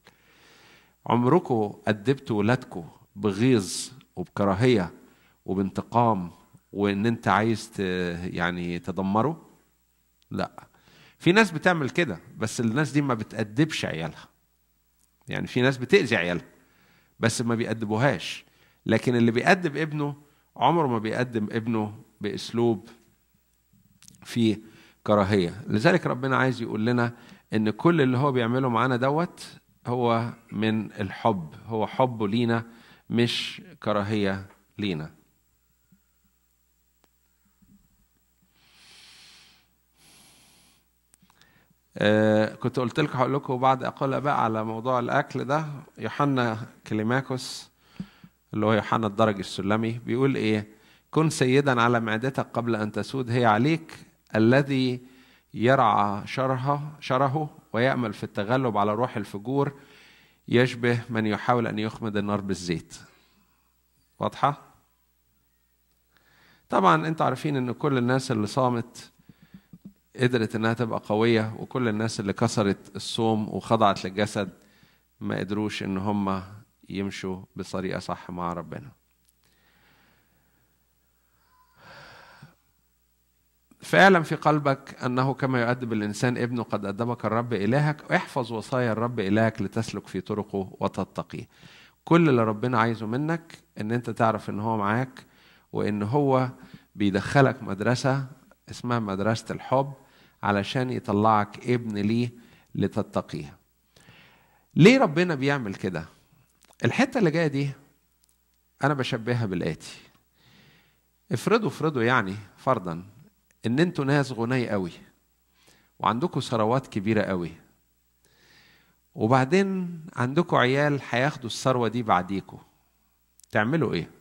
عمركم ادبتوا ولادكم بغيظ وبكراهيه وبانتقام وان انت عايز يعني تدمره لا في ناس بتعمل كده بس الناس دي ما بتأدبش عيالها يعني في ناس بتأذي عيالها بس ما بيأدبوهاش لكن اللي بيأدب ابنه عمره ما بيقدم ابنه بأسلوب فيه كراهية لذلك ربنا عايز يقول لنا ان كل اللي هو بيعمله معانا دوت هو من الحب هو حبه لينا مش كراهية لينا آه كنت قلت لكم هقول لكم بعض اقول بقى على موضوع الاكل ده يوحنا كليماكوس اللي هو يوحنا الدرج السلمي بيقول ايه كن سيدا على معدتك قبل ان تسود هي عليك الذي يرعى شرها شره ويأمل في التغلب على روح الفجور يشبه من يحاول ان يخمد النار بالزيت واضحه طبعا انتوا عارفين ان كل الناس اللي صامت قدرت انها تبقى قويه وكل الناس اللي كسرت الصوم وخضعت للجسد ما قدروش ان هم يمشوا بطريقه صح مع ربنا فاعلم في قلبك انه كما يؤدب الانسان ابنه قد ادبك الرب الهك احفظ وصايا الرب الهك لتسلك في طرقه وتتقيه كل اللي ربنا عايزه منك ان انت تعرف ان هو معاك وان هو بيدخلك مدرسه اسمها مدرسه الحب علشان يطلعك ابن ليه لتتقيه ليه ربنا بيعمل كده الحته اللي جايه دي انا بشبهها بالاتي افرضوا افرضوا يعني فرضا ان انتوا ناس غني قوي وعندكم ثروات كبيره قوي وبعدين عندكم عيال هياخدوا الثروه دي بعديكوا تعملوا ايه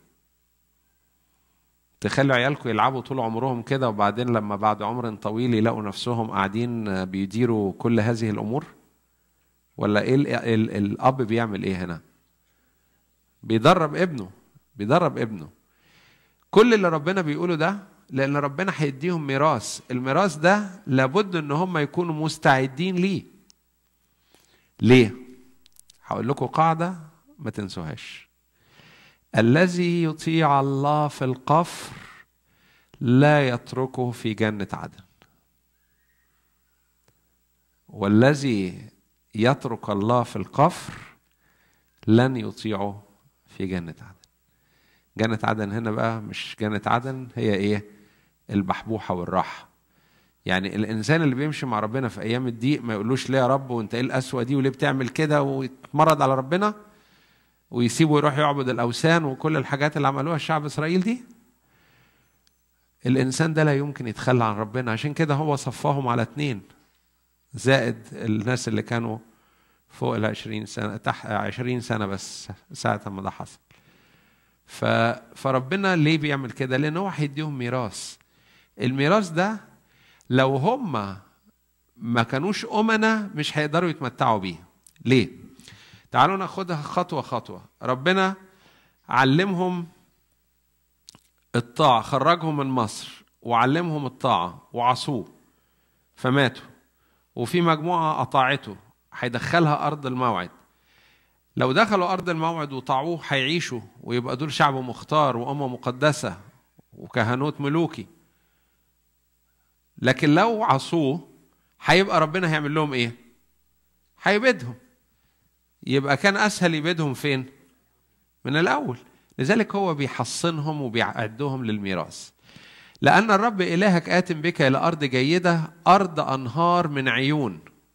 تخلوا عيالكم يلعبوا طول عمرهم كده وبعدين لما بعد عمر طويل يلاقوا نفسهم قاعدين بيديروا كل هذه الامور ولا ايه ال ال الاب بيعمل ايه هنا بيدرب ابنه بيدرب ابنه كل اللي ربنا بيقوله ده لان ربنا هيديهم ميراث الميراث ده لابد ان هم يكونوا مستعدين ليه ليه هقول لكم قاعده ما تنسوهاش الذي يطيع الله في القفر لا يتركه في جنه عدن والذي يترك الله في القفر لن يطيعه في جنه عدن جنة عدن هنا بقى مش جنة عدن هي ايه البحبوحة والراحة يعني الإنسان اللي بيمشي مع ربنا في أيام الضيق ما يقولوش ليه يا رب وأنت إيه القسوة دي وليه بتعمل كده ويتمرد على ربنا ويسيبه يروح يعبد الأوثان وكل الحاجات اللي عملوها الشعب إسرائيل دي الإنسان ده لا يمكن يتخلى عن ربنا عشان كده هو صفاهم على اتنين زائد الناس اللي كانوا فوق العشرين سنة تحت عشرين سنة بس ساعة ما ده حصل ف... فربنا ليه بيعمل كده؟ لأن هو هيديهم ميراث. الميراث ده لو هم ما كانوش أمنا مش هيقدروا يتمتعوا بيه. ليه؟ تعالوا ناخدها خطوة خطوة. ربنا علمهم الطاعة، خرجهم من مصر وعلمهم الطاعة وعصوه فماتوا. وفي مجموعة أطاعته هيدخلها أرض الموعد. لو دخلوا أرض الموعد وطاعوه هيعيشوا ويبقى دول شعب مختار وأمة مقدسة وكهنوت ملوكي لكن لو عصوه هيبقى ربنا هيعمل لهم إيه؟ هيبيدهم يبقى كان أسهل يبيدهم فين؟ من الأول لذلك هو بيحصنهم وبيعدهم للميراث لأن الرب إلهك آت بك إلى أرض جيدة أرض أنهار من عيون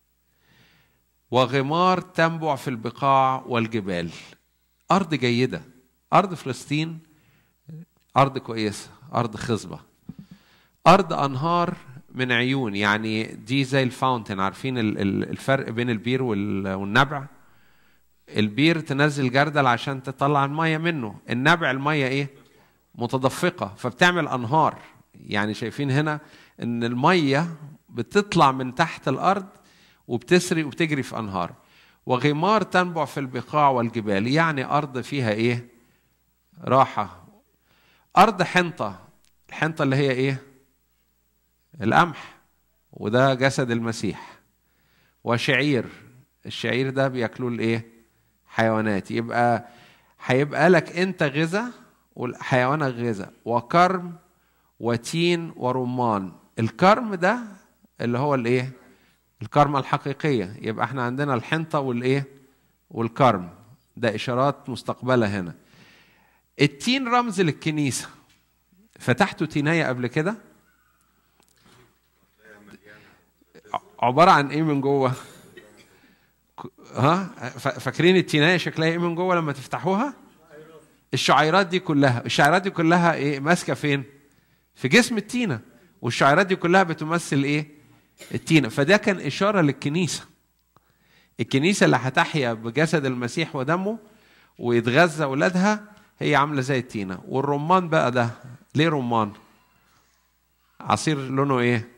وغمار تنبع في البقاع والجبال أرض جيدة أرض فلسطين أرض كويسة أرض خصبة أرض أنهار من عيون يعني دي زي الفاونتن عارفين الفرق بين البير والنبع البير تنزل جردل عشان تطلع المية منه النبع المية ايه متدفقة فبتعمل أنهار يعني شايفين هنا ان المية بتطلع من تحت الأرض وبتسري وبتجري في انهار وغمار تنبع في البقاع والجبال يعني ارض فيها ايه راحه ارض حنطه الحنطه اللي هي ايه القمح وده جسد المسيح وشعير الشعير ده بياكلوه الايه حيوانات يبقى هيبقى لك انت غذاء وحيوانك غذاء وكرم وتين ورمان الكرم ده اللي هو الايه الكرمة الحقيقية يبقى احنا عندنا الحنطة والايه والكرم ده إشارات مستقبلة هنا التين رمز للكنيسة فتحتوا تينية قبل كده عبارة عن ايه من جوه ها فاكرين التينية شكلها ايه من جوه لما تفتحوها الشعيرات دي كلها الشعيرات دي كلها ايه ماسكة فين في جسم التينة والشعيرات دي كلها بتمثل ايه التينة فده كان إشارة للكنيسة الكنيسة اللي هتحيا بجسد المسيح ودمه ويتغذى أولادها هي عامله زي التينه والرمان بقى ده ليه رمان عصير لونه ايه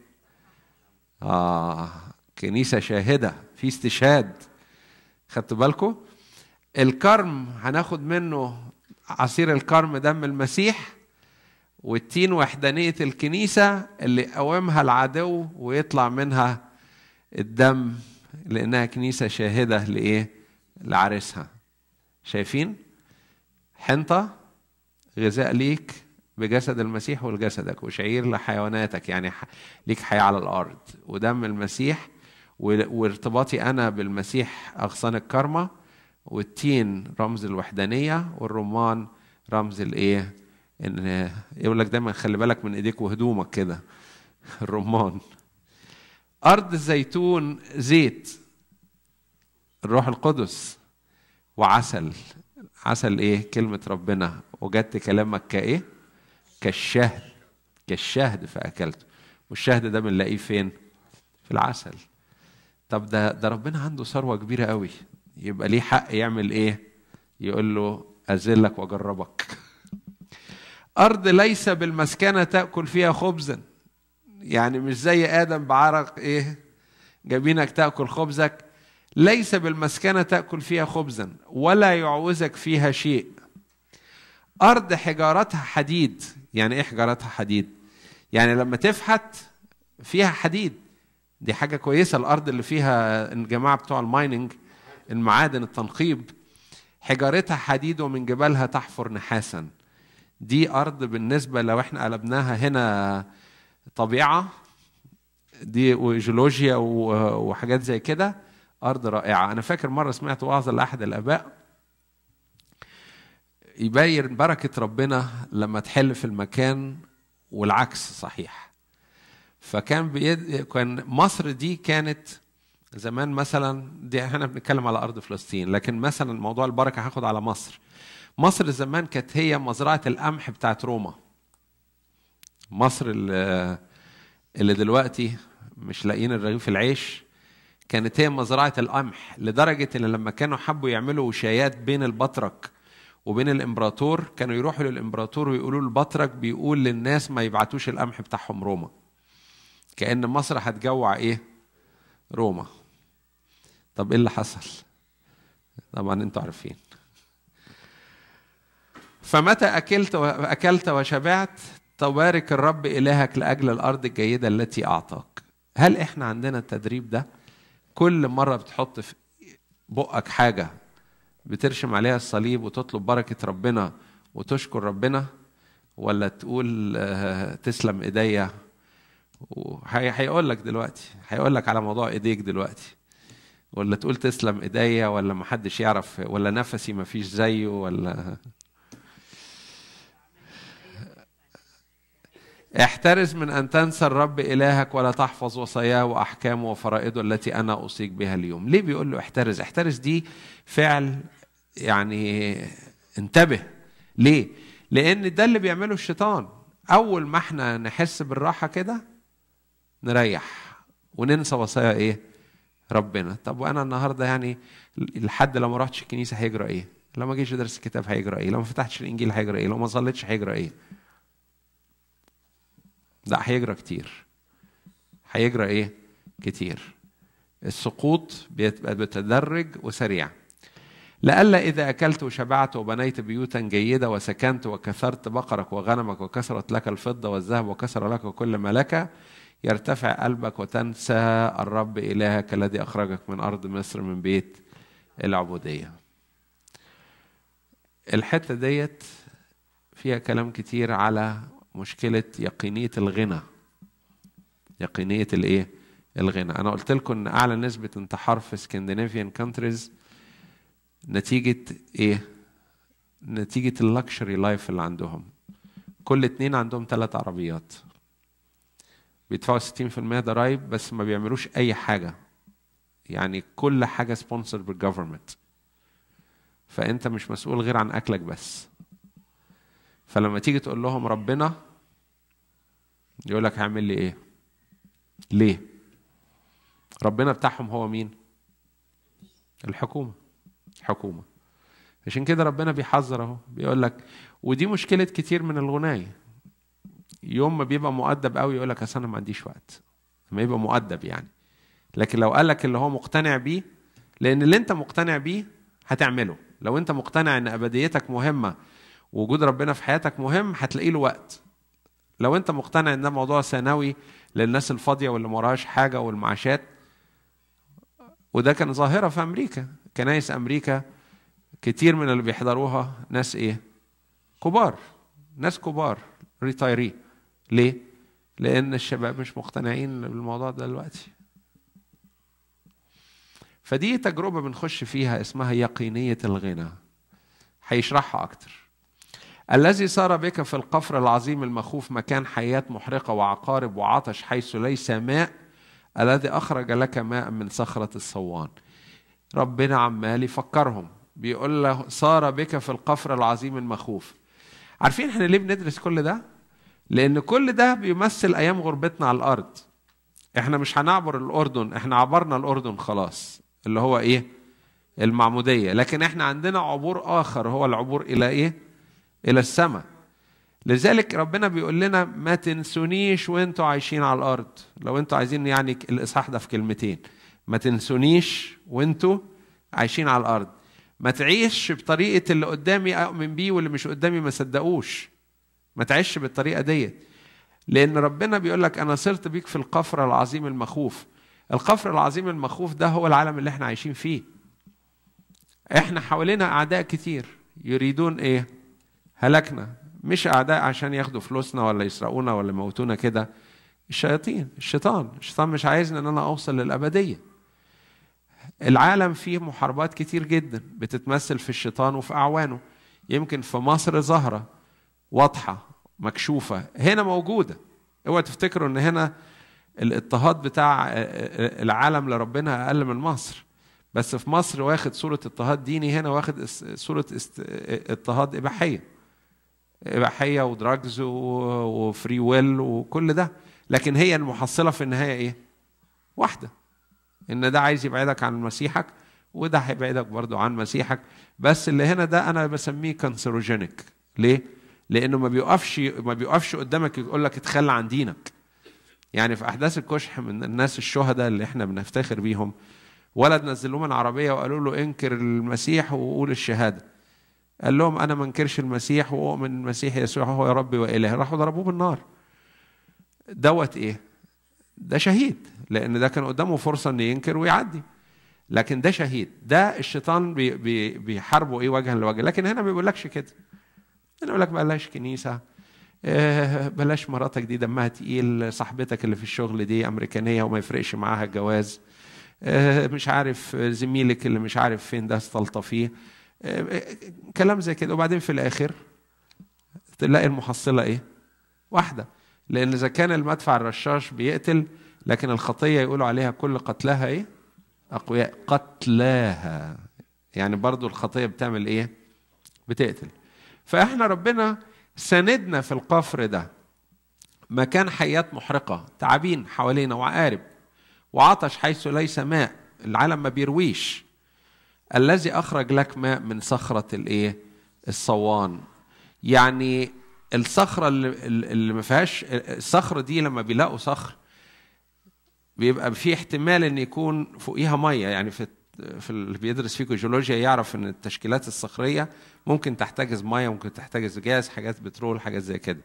اه كنيسه شاهده في استشهاد خدتوا بالكم الكرم هناخد منه عصير الكرم دم المسيح والتين وحدانية الكنيسة اللي قومها العدو ويطلع منها الدم لأنها كنيسة شاهدة لإيه؟ لعريسها شايفين؟ حنطة غذاء ليك بجسد المسيح ولجسدك وشعير لحيواناتك يعني ليك حياة على الأرض ودم المسيح وارتباطي أنا بالمسيح أغصان الكرمة والتين رمز الوحدانية والرمان رمز الإيه؟ إن يقول لك دايما خلي بالك من إيديك وهدومك كده الرمان أرض الزيتون زيت الروح القدس وعسل عسل إيه؟ كلمة ربنا وجدت كلامك كإيه؟ كالشهد كالشهد فأكلته والشهد ده بنلاقيه فين؟ في العسل طب ده ده ربنا عنده ثروة كبيرة قوي يبقى ليه حق يعمل ايه؟ يقول له أذلك وأجربك أرض ليس بالمسكنة تأكل فيها خبزا يعني مش زي آدم بعرق إيه جبينك تأكل خبزك ليس بالمسكنة تأكل فيها خبزا ولا يعوزك فيها شيء أرض حجارتها حديد يعني إيه حجارتها حديد يعني لما تفحت فيها حديد دي حاجة كويسة الأرض اللي فيها الجماعة بتوع المايننج المعادن التنقيب حجارتها حديد ومن جبالها تحفر نحاسا دي أرض بالنسبة لو احنا قلبناها هنا طبيعة دي وجيولوجيا وحاجات زي كده أرض رائعة أنا فاكر مرة سمعت وعظة لأحد الآباء يبين بركة ربنا لما تحل في المكان والعكس صحيح فكان بيد... كان مصر دي كانت زمان مثلا دي احنا بنتكلم على ارض فلسطين لكن مثلا موضوع البركه هاخد على مصر مصر زمان كانت هي مزرعه القمح بتاعت روما مصر اللي, اللي دلوقتي مش لاقيين الرغيف العيش كانت هي مزرعه القمح لدرجه ان لما كانوا حبوا يعملوا وشايات بين البطرك وبين الامبراطور كانوا يروحوا للامبراطور ويقولوا البطرك بيقول للناس ما يبعتوش القمح بتاعهم روما كأن مصر هتجوع ايه روما طب ايه اللي حصل طبعا انتوا عارفين فمتى اكلت واكلت وشبعت تبارك الرب الهك لاجل الارض الجيده التي اعطاك هل احنا عندنا التدريب ده كل مره بتحط في بقك حاجه بترشم عليها الصليب وتطلب بركه ربنا وتشكر ربنا ولا تقول تسلم ايديا هيقول لك دلوقتي هيقول لك على موضوع ايديك دلوقتي ولا تقول تسلم ايديا ولا ما حدش يعرف ولا نفسي ما فيش زيه ولا احترز من ان تنسى الرب الهك ولا تحفظ وصاياه واحكامه وفرائضه التي انا اوصيك بها اليوم ليه بيقول له احترز احترز دي فعل يعني انتبه ليه لان ده اللي بيعمله الشيطان اول ما احنا نحس بالراحه كده نريح وننسى وصايا ايه ربنا طب وانا النهارده يعني لحد لو ما رحتش الكنيسه هيجرى ايه لو ما جيش ادرس الكتاب هيجرى ايه لو ما فتحتش الانجيل هيجرى ايه لو ما صليتش هيجرى ايه لا هيجرى كتير هيجرى ايه كتير السقوط بيبقى بتدرج وسريع لئلا إذا أكلت وشبعت وبنيت بيوتا جيدة وسكنت وكثرت بقرك وغنمك وكثرت لك الفضة والذهب وكثر لك كل ما لك يرتفع قلبك وتنسى الرب إلهك الذي أخرجك من أرض مصر من بيت العبودية الحتة ديت فيها كلام كتير على مشكلة يقينية الغنى يقينية الإيه؟ الغنى أنا قلت لكم إن أعلى نسبة انتحار في سكندنافيان كونتريز نتيجة إيه؟ نتيجة اللكشري لايف اللي عندهم كل اتنين عندهم ثلاث عربيات بيدفعوا 60% ضرايب بس ما بيعملوش أي حاجة يعني كل حاجة سبونسر بالجفرمنت فأنت مش مسؤول غير عن أكلك بس فلما تيجي تقول لهم ربنا يقول لك هعمل لي إيه؟ ليه؟ ربنا بتاعهم هو مين؟ الحكومة حكومة عشان كده ربنا بيحذر اهو بيقول لك ودي مشكله كتير من الغنايه يوم ما بيبقى مؤدب قوي يقول لك اصل انا ما عنديش وقت ما يبقى مؤدب يعني لكن لو قال لك اللي هو مقتنع بيه لان اللي انت مقتنع بيه هتعمله لو انت مقتنع ان ابديتك مهمه ووجود ربنا في حياتك مهم هتلاقي له وقت لو انت مقتنع ان ده موضوع ثانوي للناس الفاضيه واللي ما وراهاش حاجه والمعاشات وده كان ظاهره في امريكا كنايس امريكا كتير من اللي بيحضروها ناس ايه كبار ناس كبار ريتايري ليه لان الشباب مش مقتنعين بالموضوع ده دلوقتي فدي تجربة بنخش فيها اسمها يقينية الغنى هيشرحها أكتر الذي صار بك في القفر العظيم المخوف مكان حياة محرقة وعقارب وعطش حيث ليس ماء الذي أخرج لك ماء من صخرة الصوان ربنا عمال يفكرهم بيقول له صار بك في القفر العظيم المخوف عارفين احنا ليه بندرس كل ده لان كل ده بيمثل ايام غربتنا على الارض احنا مش هنعبر الاردن احنا عبرنا الاردن خلاص اللي هو ايه المعموديه لكن احنا عندنا عبور اخر هو العبور الى ايه الى السماء لذلك ربنا بيقول لنا ما تنسونيش وانتوا عايشين على الارض لو انتوا عايزين يعني الاصحاح ده في كلمتين ما تنسونيش وانتوا عايشين على الارض ما تعيش بطريقه اللي قدامي اؤمن بيه واللي مش قدامي ما صدقوش ما تعيش بالطريقه ديت لان ربنا بيقول لك انا صرت بيك في القفر العظيم المخوف القفر العظيم المخوف ده هو العالم اللي احنا عايشين فيه احنا حوالينا اعداء كتير يريدون ايه هلكنا مش اعداء عشان ياخدوا فلوسنا ولا يسرقونا ولا يموتونا كده الشياطين الشيطان الشيطان مش عايزني ان انا اوصل للابديه العالم فيه محاربات كتير جدا بتتمثل في الشيطان وفي اعوانه يمكن في مصر ظاهره واضحه مكشوفه هنا موجوده اوعى تفتكروا ان هنا الاضطهاد بتاع العالم لربنا اقل من مصر بس في مصر واخد صوره اضطهاد ديني هنا واخد صوره اضطهاد اباحيه اباحيه ودراجز وفري ويل وكل ده لكن هي المحصله في النهايه ايه واحده ان ده عايز يبعدك عن مسيحك وده هيبعدك برضو عن مسيحك بس اللي هنا ده انا بسميه كانسروجينيك ليه لانه ما بيقفش ما بيقفش قدامك يقول لك اتخلى عن دينك يعني في احداث الكشح من الناس الشهداء اللي احنا بنفتخر بيهم ولد نزلوه من عربيه وقالوا له انكر المسيح وقول الشهاده قال لهم انا ما انكرش المسيح واؤمن المسيح يسوع هو يا ربي واله راحوا ضربوه بالنار دوت ايه ده شهيد لان ده كان قدامه فرصه انه ينكر ويعدي لكن ده شهيد ده الشيطان بي بي بيحاربه ايه وجها لوجه لكن هنا ما بيقولكش كده هنا بيقول لك بلاش كنيسه بلاش مراتك دي دمها تقيل صاحبتك اللي في الشغل دي امريكانيه وما يفرقش معاها الجواز مش عارف زميلك اللي مش عارف فين ده استلطفيه كلام زي كده وبعدين في الاخر تلاقي المحصله ايه واحده لان اذا كان المدفع الرشاش بيقتل لكن الخطيه يقولوا عليها كل قتلاها ايه اقوياء قتلاها يعني برضو الخطيه بتعمل ايه بتقتل فاحنا ربنا سندنا في القفر ده مكان حيات محرقه تعابين حوالينا وعقارب وعطش حيث ليس ماء العالم ما بيرويش الذي اخرج لك ماء من صخره الايه الصوان يعني الصخره اللي, اللي ما فيهاش الصخره دي لما بيلاقوا صخر بيبقى في احتمال ان يكون فوقيها ميه يعني في في اللي بيدرس فيكو جيولوجيا يعرف ان التشكيلات الصخريه ممكن تحتجز ميه ممكن تحتجز جاز حاجات بترول حاجات زي كده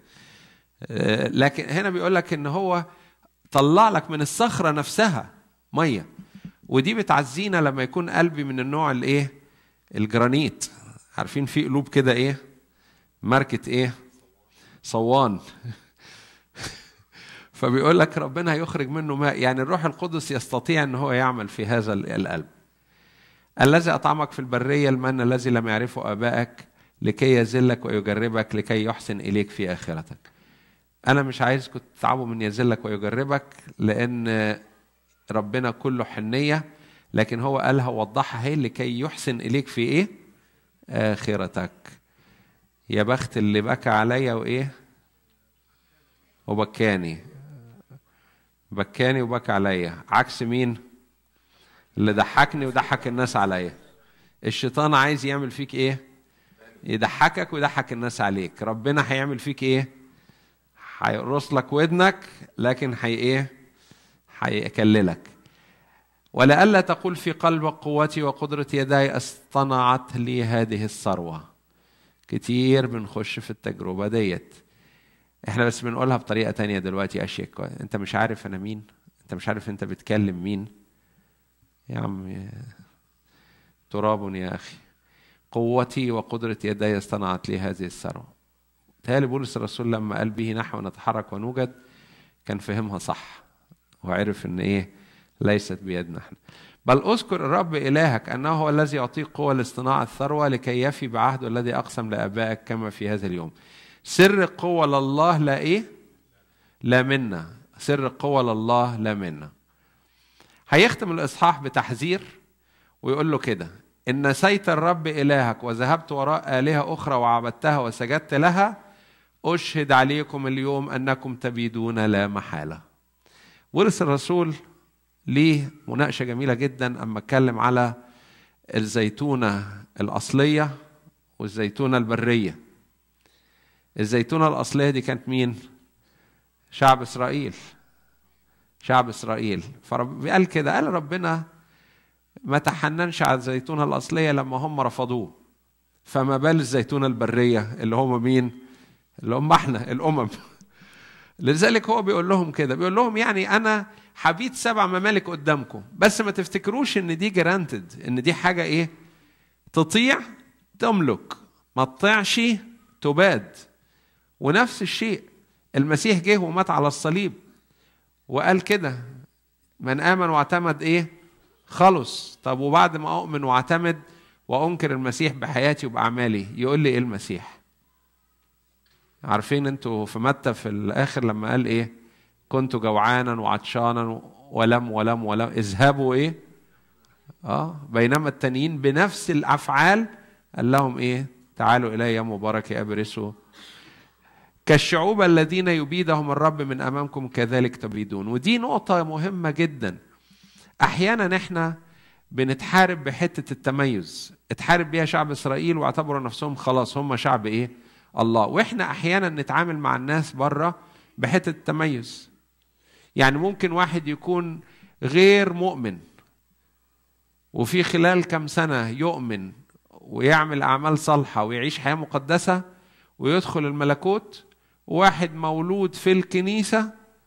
لكن هنا بيقول لك ان هو طلع لك من الصخره نفسها ميه ودي بتعزينا لما يكون قلبي من النوع الايه الجرانيت عارفين في قلوب كده ايه ماركه ايه صوان فبيقول لك ربنا هيخرج منه ماء يعني الروح القدس يستطيع ان هو يعمل في هذا القلب الذي اطعمك في البريه المن الذي لم يعرفه ابائك لكي يذلك ويجربك لكي يحسن اليك في اخرتك انا مش عايزكم تتعبوا من يذلك ويجربك لان ربنا كله حنيه لكن هو قالها وضحها هي لكي يحسن اليك في ايه اخرتك يا بخت اللي بكى عليا وايه وبكاني بكاني وبكى عليا عكس مين اللي ضحكني وضحك الناس عليا الشيطان عايز يعمل فيك ايه يضحكك ويضحك الناس عليك ربنا هيعمل فيك ايه هيقرص لك ودنك لكن هي ايه هيكللك ولئلا تقول في قلبك قوتي وقدرة يداي اصطنعت لي هذه الثروة كتير بنخش في التجربة ديت احنا بس بنقولها بطريقة تانية دلوقتي اشيك انت مش عارف انا مين انت مش عارف انت بتكلم مين يا عم يا تراب يا اخي قوتي وقدرة يدي اصطنعت لي هذه الثروة تالي بولس الرسول لما قال به نحو نتحرك ونوجد كان فهمها صح وعرف ان ايه ليست بيدنا احنا بل اذكر الرب الهك انه هو الذي يعطيك قوه لاصطناع الثروه لكي يفي بعهده الذي اقسم لابائك كما في هذا اليوم سر القوه لله لا ايه لا منا سر القوه لله لا منا هيختم الاصحاح بتحذير ويقول له كده ان نسيت الرب الهك وذهبت وراء الهه اخرى وعبدتها وسجدت لها اشهد عليكم اليوم انكم تبيدون لا محاله ورث الرسول ليه مناقشة جميلة جدا أما اتكلم على الزيتونة الأصلية والزيتونة البرية الزيتونة الأصلية دي كانت مين؟ شعب إسرائيل شعب إسرائيل فقال كده قال ربنا ما تحننش على الزيتونة الأصلية لما هم رفضوه فما بال الزيتونة البرية اللي هم مين؟ اللي هم احنا الأمم لذلك هو بيقول لهم كده بيقول لهم يعني أنا حبيت سبع ممالك قدامكم بس ما تفتكروش ان دي جرانتد ان دي حاجه ايه تطيع تملك ما تطيعش تباد ونفس الشيء المسيح جه ومات على الصليب وقال كده من امن واعتمد ايه خلص طب وبعد ما اؤمن واعتمد وانكر المسيح بحياتي وباعمالي يقول لي ايه المسيح عارفين انتوا في متى في الاخر لما قال ايه كنت جوعانا وعطشانا ولم ولم ولم اذهبوا ايه اه بينما التانيين بنفس الافعال قال لهم ايه تعالوا الي يا مبارك يا ابرسوا كالشعوب الذين يبيدهم الرب من امامكم كذلك تبيدون ودي نقطه مهمه جدا احيانا احنا بنتحارب بحته التميز اتحارب بيها شعب اسرائيل واعتبروا نفسهم خلاص هم شعب ايه الله واحنا احيانا نتعامل مع الناس بره بحته التميز يعني ممكن واحد يكون غير مؤمن وفي خلال كم سنة يؤمن ويعمل أعمال صالحة ويعيش حياة مقدسة ويدخل الملكوت واحد مولود في الكنيسة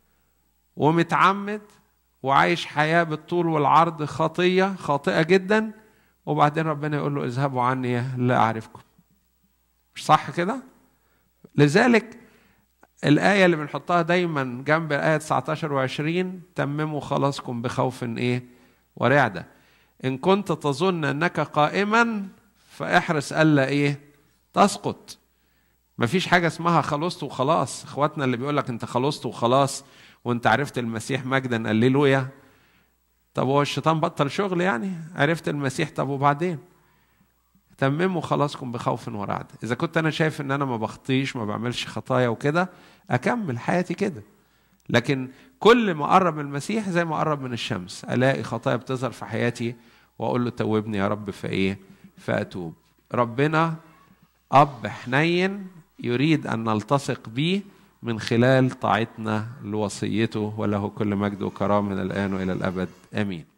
ومتعمد وعايش حياة بالطول والعرض خطية خاطئة جدا وبعدين ربنا يقول له اذهبوا عني لا أعرفكم مش صح كده؟ لذلك الآية اللي بنحطها دايما جنب الآية 19 و20 تمموا خلاصكم بخوف إيه؟ ورعدة. إن كنت تظن أنك قائما فاحرص ألا إيه؟ تسقط. مفيش حاجة اسمها خلصت وخلاص، إخواتنا اللي بيقول لك أنت خلصت وخلاص وأنت عرفت المسيح مجدا هللويا. طب هو الشيطان بطل شغل يعني؟ عرفت المسيح طب وبعدين؟ تمموا خلاصكم بخوف ورعد اذا كنت انا شايف ان انا ما بخطيش ما بعملش خطايا وكده اكمل حياتي كده لكن كل ما اقرب من المسيح زي ما اقرب من الشمس الاقي خطايا بتظهر في حياتي واقول له توبني يا رب فايه فاتوب ربنا اب حنين يريد ان نلتصق به من خلال طاعتنا لوصيته وله كل مجد وكرامه من الان والى الابد امين